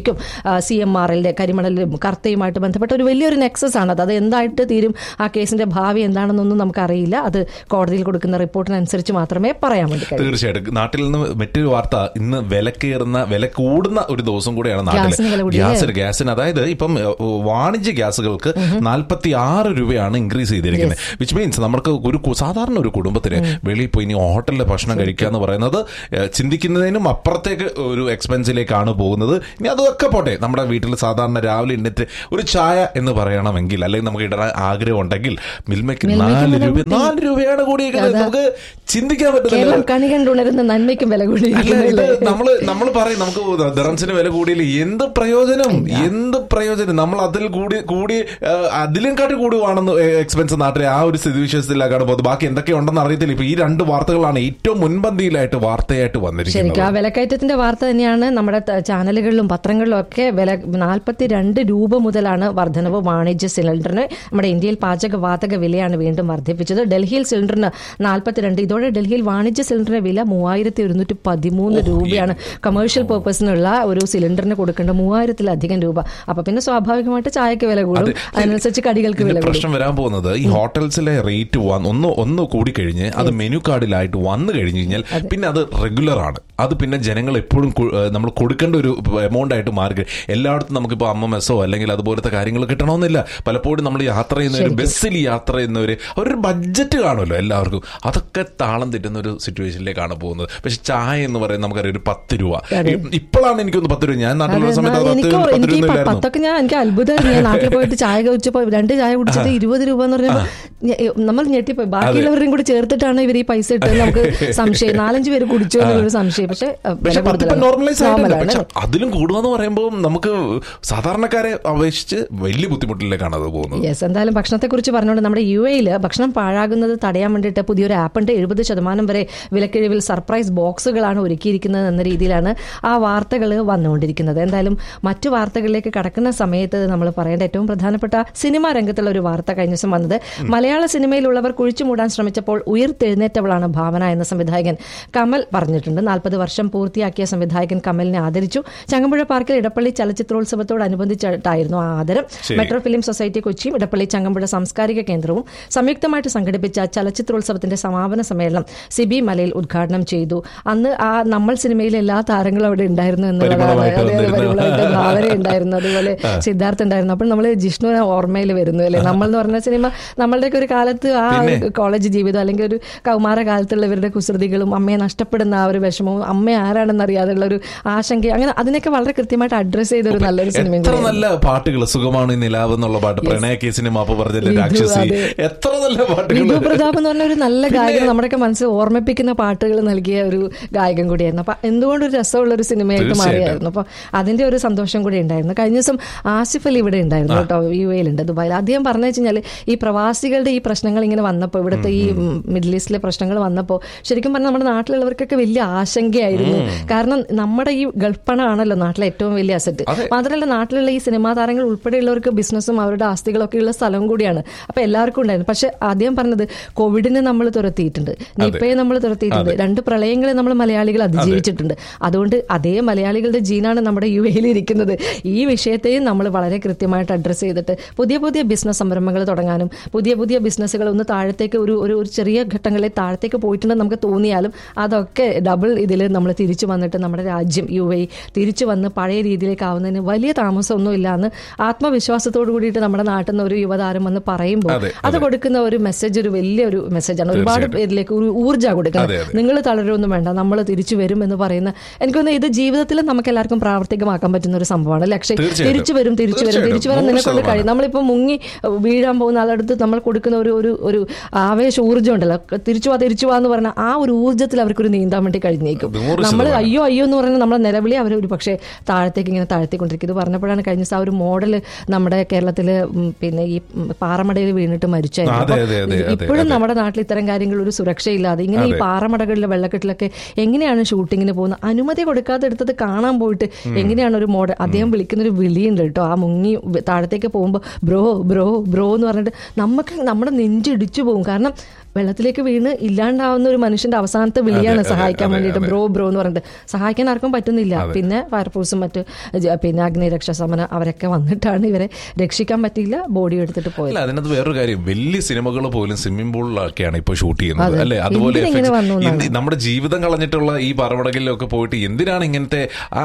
ശരിക്കും സി എം ആർ എല്ലിന്റെ കരിമണലും കർത്തയുമായിട്ട് ബന്ധപ്പെട്ട ഒരു വലിയൊരു നെക്സസ് ആണ് അത് അത് എന്തായിട്ട് തീരും ആ കേസിന്റെ ഭാവി എന്താണെന്നൊന്നും നമുക്കറിയില്ല അത് കോടതിയിൽ കൊടുക്കുന്ന റിപ്പോർട്ടിനനുസരിച്ച് മാത്രമേ പറയാൻ വേണ്ടി കഴിയൂ തീർച്ചയായിട്ടും നാട്ടിൽ നിന്ന് മറ്റൊരു വാർത്ത ഇന്ന് വില കയറുന്ന വില കൂടുന്ന ഒരു ദിവസം കൂടെയാണ് ഗ്യാസിന് വില നാട്ടിൽ കൂടി, ഗ്യാസിന് ഗ്യാസിന് അതായത് ഇപ്പം ഏഹ്, വാണിജ്യ ഗ്യാസുകൾക്ക് നാൽപ്പത്തി ആറ് രൂപയാണ് ഇൻക്രീസ് ചെയ്തിരിക്കുന്നത് വിച്ച് മീൻസ് നമുക്ക് ഒരു കു- സാധാരണ ഒരു കുടുംബത്തിന് വെളിയിൽ പോയി ഇനി ഹോട്ടലിലെ ഭക്ഷണം കഴിക്കുക എന്ന് പറയുന്നത് ഏഹ്, ചിന്തിക്കുന്നതിനും അപ്പുറത്തേക്ക് ഒരു എക്സ്പെൻസിലേക്കാണ് പോകുന്നത് ഇനി അതൊക്കെ പോട്ടെ നമ്മുടെ വീട്ടിൽ സാധാരണ രാവിലെ എണ്ണിട്ട് ഒരു ചായ എന്ന് പറയണമെങ്കിൽ അല്ലെങ്കിൽ നമുക്ക് ഇടാൻ ആഗ്രഹം ഉണ്ടെങ്കിൽ മിൽമയ്ക്ക് മിൽമയ്ക്ക് നാല് വില രൂപ കൂട്ടി. നാല് രൂപയാണ് കൂടിയിരിക്കുന്നത് നമുക്ക് ചിന്തിക്കാൻ പറ്റുന്നില്ല കേരളം കണി കണ്ടുണരുന്ന നന്മയ്ക്കും വില കൂടി അല്ല ഇത് നമ്മള് നമ്മൾ പറയും നമുക്ക് ദറൻസിന് വില കൂടിയില്ല എന്ത് പ്രയോജനം എന്ത് പ്രയോജനം നമ്മൾ അതിൽ കൂടി കൂടി ആ, അതിലും കാട്ടി കൂടുവാണെന്ന് എക്സ്പെൻസ് നാട്ടിലെ ആ ഒരു സ്ഥിതിവിശേഷത്തിലേക്കാണ് പോകുന്നത് ബാക്കി എന്തൊക്കെ ഉണ്ടെന്ന് അറിയത്തില്ല ഇപ്പൊ ഈ രണ്ട് വാർത്തകളാണ് ഏറ്റവും മുൻപന്തിയിലായിട്ട് വാർത്തയായിട്ട് വന്നിരിക്കുന്നത് ശരിക്കും ആ വിലക്കയറ്റത്തിന്റെ വാർത്ത തന്നെയാണ് നമ്മുടെ ത- ചാനലുകളിലും പത്രങ്ങളിലും ഒക്കെ വില നാൽപ്പത്തി രണ്ട് രൂപ മുതലാണ് വർധനവ് വാണിജ്യ സിലിണ്ടറിന് നമ്മുടെ ഇന്ത്യയിൽ പാചകവാതക വിലയാണ് വീണ്ടും വർദ്ധിപ്പിച്ചത് ഡൽഹിയിൽ സിലിണ്ടറിന് നാൽപ്പത്തിരണ്ട് ഇതോടെ ഡൽഹിയിൽ വാണിജ്യ സിലിണ്ടറിന് വില മൂവായിരത്തി ഒരുന്നൂറ്റി പതിമൂന്ന് രൂപയാണ് കമേഴ്ഷ്യൽ പർപ്പസിനുള്ള ഒരു സിലിണ്ടറിന് കൊടുക്കേണ്ട മൂവായിരത്തിലധികം രൂപ അപ്പൊ പിന്നെ സ്വാഭാവികമായിട്ട് ചായക്ക് വില കൂടും അതിനനുസരിച്ച് കടികൾക്ക് വില ഇതിന്റെ കൂടും പ്രശ്നം വരാൻ പോകുന്നത് ഈ ഹോട്ടൽസിലെ റേറ്റ് ഒന്ന് ഒന്ന് കൂടി കഴിഞ്ഞ് അത് മെനു കാർഡിലായിട്ട് വന്നു കഴിഞ്ഞു കഴിഞ്ഞാൽ പിന്നെ അത് റെഗുലർ ആണ് അത് പിന്നെ ജനങ്ങൾ എപ്പോഴും നമ്മൾ കൊടുക്കേണ്ട ഒരു എമൗണ്ട് ആയിട്ട് മാറി എല്ലായിടത്തും നമുക്കിപ്പോൾ അമ്മ മെസ്സോ അല്ലെങ്കിൽ അതുപോലത്തെ കാര്യങ്ങൾ കിട്ടണമെന്നില്ല പലപ്പോഴും നമ്മൾ യാത്ര ചെയ്യുന്നവർ ബസ്സിൽ യാത്ര ചെയ്യുന്നവർ അവരൊരു ബഡ്ജറ്റ് കാണുമല്ലോ എല്ലാവർക്കും അതൊക്കെ താളം തെറ്റുന്ന ഒരു സിറ്റുവേഷനിലേക്കാണ് പോകുന്നത് പക്ഷെ ചായ എന്ന് പറയുന്നത് നമുക്കറിയാം ഒരു പത്ത് രൂപ ഇപ്പോഴാണ് എനിക്കൊന്ന് പത്ത് രൂപ ഞാൻ നാട്ടിലുള്ള സമയത്ത് അത് എനിക്ക് പത്ത് പത്ത് എനിക്ക് രൂപ ഈ പ- ഇല്ലായിരുന്നു പത്തൊക്കെ ഞാൻ എനിക്ക് അത്ഭുതമായിരുന്നു ഞാൻ നാട്ടിൽ പോയിട്ട് ചായ കുടിച്ചപ്പോ രണ്ട് ചായ കുടിച്ചിട്ട് ഇരുപത് രൂപ എന്ന് പറഞ്ഞപ്പോ ഞ- നമ്മൾ ഞെട്ടിപ്പോയി ബാക്കിയുള്ളവരെയും കൂടി ചേർത്തിട്ടാണ് ഇവർ ഈ പൈസ ഇട്ടത് നമുക്ക് സംശയം നാലഞ്ച് പേര് കുടിച്ചു എന്നൊരു സംശയം പക്ഷെ അഹ്, വില പക്ഷെ പത്തിപ്പം കൂടുതലാണ്. നോർമലൈസ് ആയിട്ടുണ്ട് Normal പക്ഷെ ആണ്. അതിലും കൂടുകയെന്ന് പറയുമ്പോൾ നമുക്ക് സാധാരണക്കാരെ അപേക്ഷിച്ച് വലിയ ബുദ്ധിമുട്ടിലേക്കാണ് അത് പോകുന്നത് യെസ് എന്തായാലും ഭക്ഷണത്തെക്കുറിച്ച് പറഞ്ഞുകൊണ്ട് നമ്മുടെ യു എയിൽ ഭക്ഷണം പാഴാകുന്നത് തടയാൻ വേണ്ടിയിട്ട് പുതിയൊരു ആപ്പുണ്ട് എഴുപത് ശതമാനം വരെ വിലക്കിഴിവിൽ സർപ്രൈസ് ബോക്സുകളാണ് ഒരുക്കിയിരിക്കുന്നത് എന്ന രീതിയിലാണ് ആ വാർത്തകൾ വന്നുകൊണ്ടിരിക്കുന്നത് എന്തായാലും മറ്റു വാർത്തകളിലേക്ക് കടക്കുന്ന സമയത്ത് നമ്മൾ പറയേണ്ട ഏറ്റവും പ്രധാനപ്പെട്ട സിനിമാ രംഗത്തുള്ള ഒരു വാർത്ത കഴിഞ്ഞ ദിവസം വന്നത് മലയാള സിനിമയിലുള്ളവർ കുഴിച്ചുമൂടാൻ ശ്രമിച്ചപ്പോൾ ഉയർത്തെഴുന്നേറ്റവളാണ് ഭാവന എന്ന സംവിധായകൻ കമൽ പറഞ്ഞിട്ടുണ്ട് നാൽപ്പത് വർഷം പൂർത്തിയാക്കിയ സംവിധായകൻ കമലിനെ ആദരിച്ചു ചങ്ങമ്പുഴ പാർക്കിൽ ഇടപ്പള്ളി ചലച്ചിത്രോത്സവത്തോടനുബന്ധിച്ചായിരുന്നു ആ ആദരം ശരി. മെട്രോ ഫിലിം സൊസൈറ്റി കൊച്ചിയും ഇടപ്പള്ളി ചങ്ങമ്പുഴ സാംസ്കാരിക കേന്ദ്രവും സംയുക്തമായിട്ട് സംഘടിപ്പിച്ച ചലച്ചിത്രോത്സവത്തിന്റെ സമാപന സമ്മേളനം സിബി മലയിൽ ഉദ്ഘാടനം ചെയ്തു അന്ന് ആ നമ്മൾ സിനിമയിലെ എല്ലാ താരങ്ങളും അവിടെ ഉണ്ടായിരുന്നു എന്നുള്ളതാണ് പരിമളമായിട്ട് അതെ, അതെ, വന്നിരുന്നു. പരിമളമായിട്ട് ഭാവന ഉണ്ടായിരുന്നു അതുപോലെ സിദ്ധാർത്ഥ് ഉണ്ടായിരുന്നു അപ്പോൾ നമ്മൾ ജിഷ്ണു ഓർമ്മയിൽ വരുന്നു അല്ലേ നമ്മൾ എന്ന് പറഞ്ഞ സിനിമ നമ്മളുടെയൊക്കെ ഒരു കാലത്ത് ആ ഒരു കോളേജ് ജീവിതം അല്ലെങ്കിൽ ഒരു കൗമാര കാലത്തുള്ളവരുടെ കുസൃതികളും അമ്മയെ നഷ്ടപ്പെടുന്ന ആ ഒരു വിഷമവും അമ്മ ആരാണെന്ന് അറിയാതെയുള്ള ഒരു ആശങ്ക അങ്ങനെ അതിനൊക്കെ വളരെ കൃത്യമായിട്ട് അഡ്രസ് ചെയ്ത ഒരു നല്ലൊരു സിനിമയും എത്ര കൂടിയാണ്. നല്ല പാട്ടുകൾ സുഖമാണ് ഈ നിലാവ് എന്നുള്ള പാട്ട് പ്രണയ കേസിന് മാപ്പ് പറഞ്ഞില്ല വിധു, രാക്ഷസി അതെ. എത്ര നല്ല പാട്ടുകൾ വിധു പ്രതാപ് എന്ന് പറഞ്ഞ ഒരു നല്ല ഗായകൻ നമ്മുടെയൊക്കെ മനസ്സിൽ ഓർമ്മിപ്പിക്കുന്ന പാട്ടുകൾ നൽകിയ ഒരു ഗായകൻ കൂടിയായിരുന്നു അപ്പൊ എന്തുകൊണ്ട് ഒരു രസമുള്ള ഒരു സിനിമയായിട്ട് തീർച്ചയായിട്ടും. മാറിയായിരുന്നു അപ്പൊ അതിന്റെ ഒരു സന്തോഷം കൂടി ഉണ്ടായിരുന്നു കഴിഞ്ഞ ദിവസം ആസിഫ് അലി ഇവിടെ ഉണ്ടായിരുന്നു കേട്ടോ യു എയിലുണ്ട് ദുബായിൽ അദ്ദേഹം പറഞ്ഞു വെച്ചാൽ ഈ പ്രവാസികളുടെ ഈ പ്രശ്നങ്ങൾ ഇങ്ങനെ വന്നപ്പോൾ ഇവിടുത്തെ ഈ മിഡിൽ ഈസ്റ്റിലെ പ്രശ്നങ്ങൾ വന്നപ്പോൾ ശരിക്കും പറഞ്ഞാൽ നമ്മുടെ നാട്ടിലുള്ളവർക്കൊക്കെ വലിയ ആശങ്കയായിരുന്നു കാരണം നമ്മുടെ ഈ ഗൾഫ് പണമാണല്ലോ നാട്ടിലെ ഏറ്റവും വലിയ അസറ്റ് മാത്രമല്ല നാട്ടിലുള്ള ഈ സിനിമാ താരങ്ങൾ ഉൾപ്പെടെയുള്ളവർക്ക് ബിസിനസ്സും അവരുടെ ആസ്തികളൊക്കെ ഉള്ള സ്ഥലം കൂടിയാണ് അപ്പൊ എല്ലാവർക്കും ഉണ്ടായിരുന്നു പക്ഷെ ആദ്യം പറഞ്ഞത് കോവിഡിനെ നമ്മൾ തുരത്തിയിട്ടുണ്ട് നിപ്പയെ നമ്മൾ തുരത്തിയിട്ടുണ്ട് രണ്ട് പ്രളയങ്ങളെ നമ്മൾ മലയാളികൾ അതിജീവിച്ചിട്ടുണ്ട് അതുകൊണ്ട് അതേ മലയാളികളുടെ ജീനാണ് നമ്മുടെ യു എയിൽ ഇരിക്കുന്നത് ഈ വിഷയത്തെയും നമ്മൾ വളരെ കൃത്യമായിട്ട് അഡ്രസ്സ് ചെയ്തിട്ട് പുതിയ പുതിയ ബിസിനസ് സംരംഭങ്ങൾ തുടങ്ങാനും പുതിയ പുതിയ ബിസിനസ്സുകൾ ഒന്ന് താഴത്തേക്ക് ഒരു ഒരു ഒരു ചെറിയ ഘട്ടങ്ങളിൽ താഴത്തേക്ക് പോയിട്ടുണ്ടെന്ന് നമുക്ക് തോന്നിയാലും അതൊക്കെ ഡബിൾ ഇതിൽ നമ്മൾ തിരിച്ചു വന്നിട്ട് നമ്മുടെ രാജ്യം യു എ തിരിച്ചു വന്ന് പഴയ രീതിയിലേക്ക് ആവുന്നതിന് വലിയ താമസമൊന്നും ഇല്ലാന്ന് ആത്മവിശ്വാസത്തോടു കൂടിയിട്ട് നമ്മുടെ നാട്ടിൽ നിന്ന് ഒരു യുവതാരം വന്ന് പറയുമ്പോൾ അതെ, അത് കൊടുക്കുന്ന ഒരു മെസ്സേജ് ഒരു വലിയൊരു മെസ്സേജാണ് ഒരുപാട് പേരിലേക്ക് ഒരു ഊർജ്ജ കൊടുക്കുന്നത് അതെ, അതെ. നിങ്ങൾ തളരൊന്നും വേണ്ട നമ്മൾ തിരിച്ചു വരും എന്ന് പറയുന്ന എനിക്ക് തോന്നുന്നു ഇത് ജീവിതത്തിൽ നമുക്ക് എല്ലാവർക്കും പ്രാവർത്തികമാക്കാൻ പറ്റുന്ന ഒരു സംഭവമാണ് അല്ലേ അക്ഷയ് തീർച്ചയായിട്ടും. തിരിച്ചു വരും തിരിച്ചു വരും തീർച്ചയായിട്ടും. തിരിച്ചു വരാൻ നൂറ് നിന്നെ കൊണ്ട് കഴിയും ശതമാനം. നമ്മളിപ്പോ മുങ്ങി അഹ് വീഴാൻ പോകുന്ന ആളടുത്ത് നമ്മൾ കൊടുക്കുന്ന ഒരു ഒരു ഒരു ആവേശ ഊർജ്ജം ഉണ്ടല്ലോ തിരിച്ചു വാ തിരിച്ചു വാ എന്ന് പറഞ്ഞ ആ ഒരു ഊർജ്ജത്തിൽ അവർക്കൊരു നീന്താൻ വേണ്ടി കഴിഞ്ഞേക്കും നൂറ് നമ്മൾ ശതമാനം. അയ്യോ അയ്യോ എന്ന് പറയുന്ന നമ്മളെ നിലവിളി അവർ ഒരു പക്ഷേ താഴത്തേക്ക് ഇങ്ങനെ താഴ്ത്തിക്കൊണ്ടിരിക്കും ഇത് പറഞ്ഞപ്പോഴാണ് കഴിഞ്ഞ ദിവസം ആ ഒരു മോഡൽ നമ്മുടെ കേരളത്തിൽ പിന്നെ ഈ ഉം, പാറമടയിൽ വീണിട്ട് മരിച്ചായിരുന്നു അതെ, അപ്പൊ അതെ, അതെ, അതെ, ഇപ്പോഴും അതെ. നമ്മുടെ നാട്ടിൽ ഇത്തരം കാര്യങ്ങൾ ഒരു സുരക്ഷയില്ലാതെ ഇങ്ങനെ ഈ അതെ. പാറമടകളിലെ വെള്ളക്കെട്ടിലൊക്കെ എങ്ങനെയാണ് ഷൂട്ടിങ്ങിന് പോകുന്നത് അനുമതി കൊടുക്കാതെ എടുത്തത് കാണാൻ പോയിട്ട് എങ്ങനെയാണ് ഒരു മോഡൽ അദ്ദേഹം വിളിക്കുന്ന ഒരു വിളിയുണ്ട് കേട്ടോ ആ മുങ്ങി വ- താഴത്തേക്ക് പോകുമ്പോൾ ബ്രോ ബ്രോ ബ്രോ എന്ന് പറഞ്ഞിട്ട് നമുക്ക് നമ്മുടെ നെഞ്ചിടിച്ചു പോകും കാരണം വെള്ളത്തിലേക്ക് വീണ് ഇല്ലാണ്ടാവുന്ന ഒരു മനുഷ്യന്റെ അവസാനത്തെ വിളിയാണ് അതെ, സഹായിക്കാൻ അതെ, വേണ്ടിയിട്ട് അതെ, ബ്രോ ബ്രോ ബ്രോ എന്ന് പറഞ്ഞിട്ട് സഹായിക്കാൻ ആർക്കും പറ്റുന്നില്ല പിന്നെ ഫയർഫോഴ്സും മറ്റ് ജ- പിന്നെ അഗ്നിരക്ഷാ സമന അവരൊക്കെ വന്നിട്ടാണ് ഇവരെ രക്ഷിക്കാൻ പറ്റിയില്ല ബോഡി എടുത്തിട്ട് പോയത് അല്ല അതിനകത്ത് വേറൊരു കാര്യം വലിയ സിനിമകൾ പോലും സ്വിമ്മിംഗ് പൂളിലൊക്കെയാണ് ഇപ്പോൾ ഷൂട്ട് ചെയ്യുന്നത് അതെ. അല്ലെ അതുപോലെ എന്തിനിങ്ങനെ effects- വന്നു എന്നാണ്. എന്ത് നമ്മുടെ ജീവിതം കളഞ്ഞിട്ടുള്ള ഈ പറവടകളിലൊക്കെ പോയിട്ട് എന്തിനാണ് ഇങ്ങനത്തെ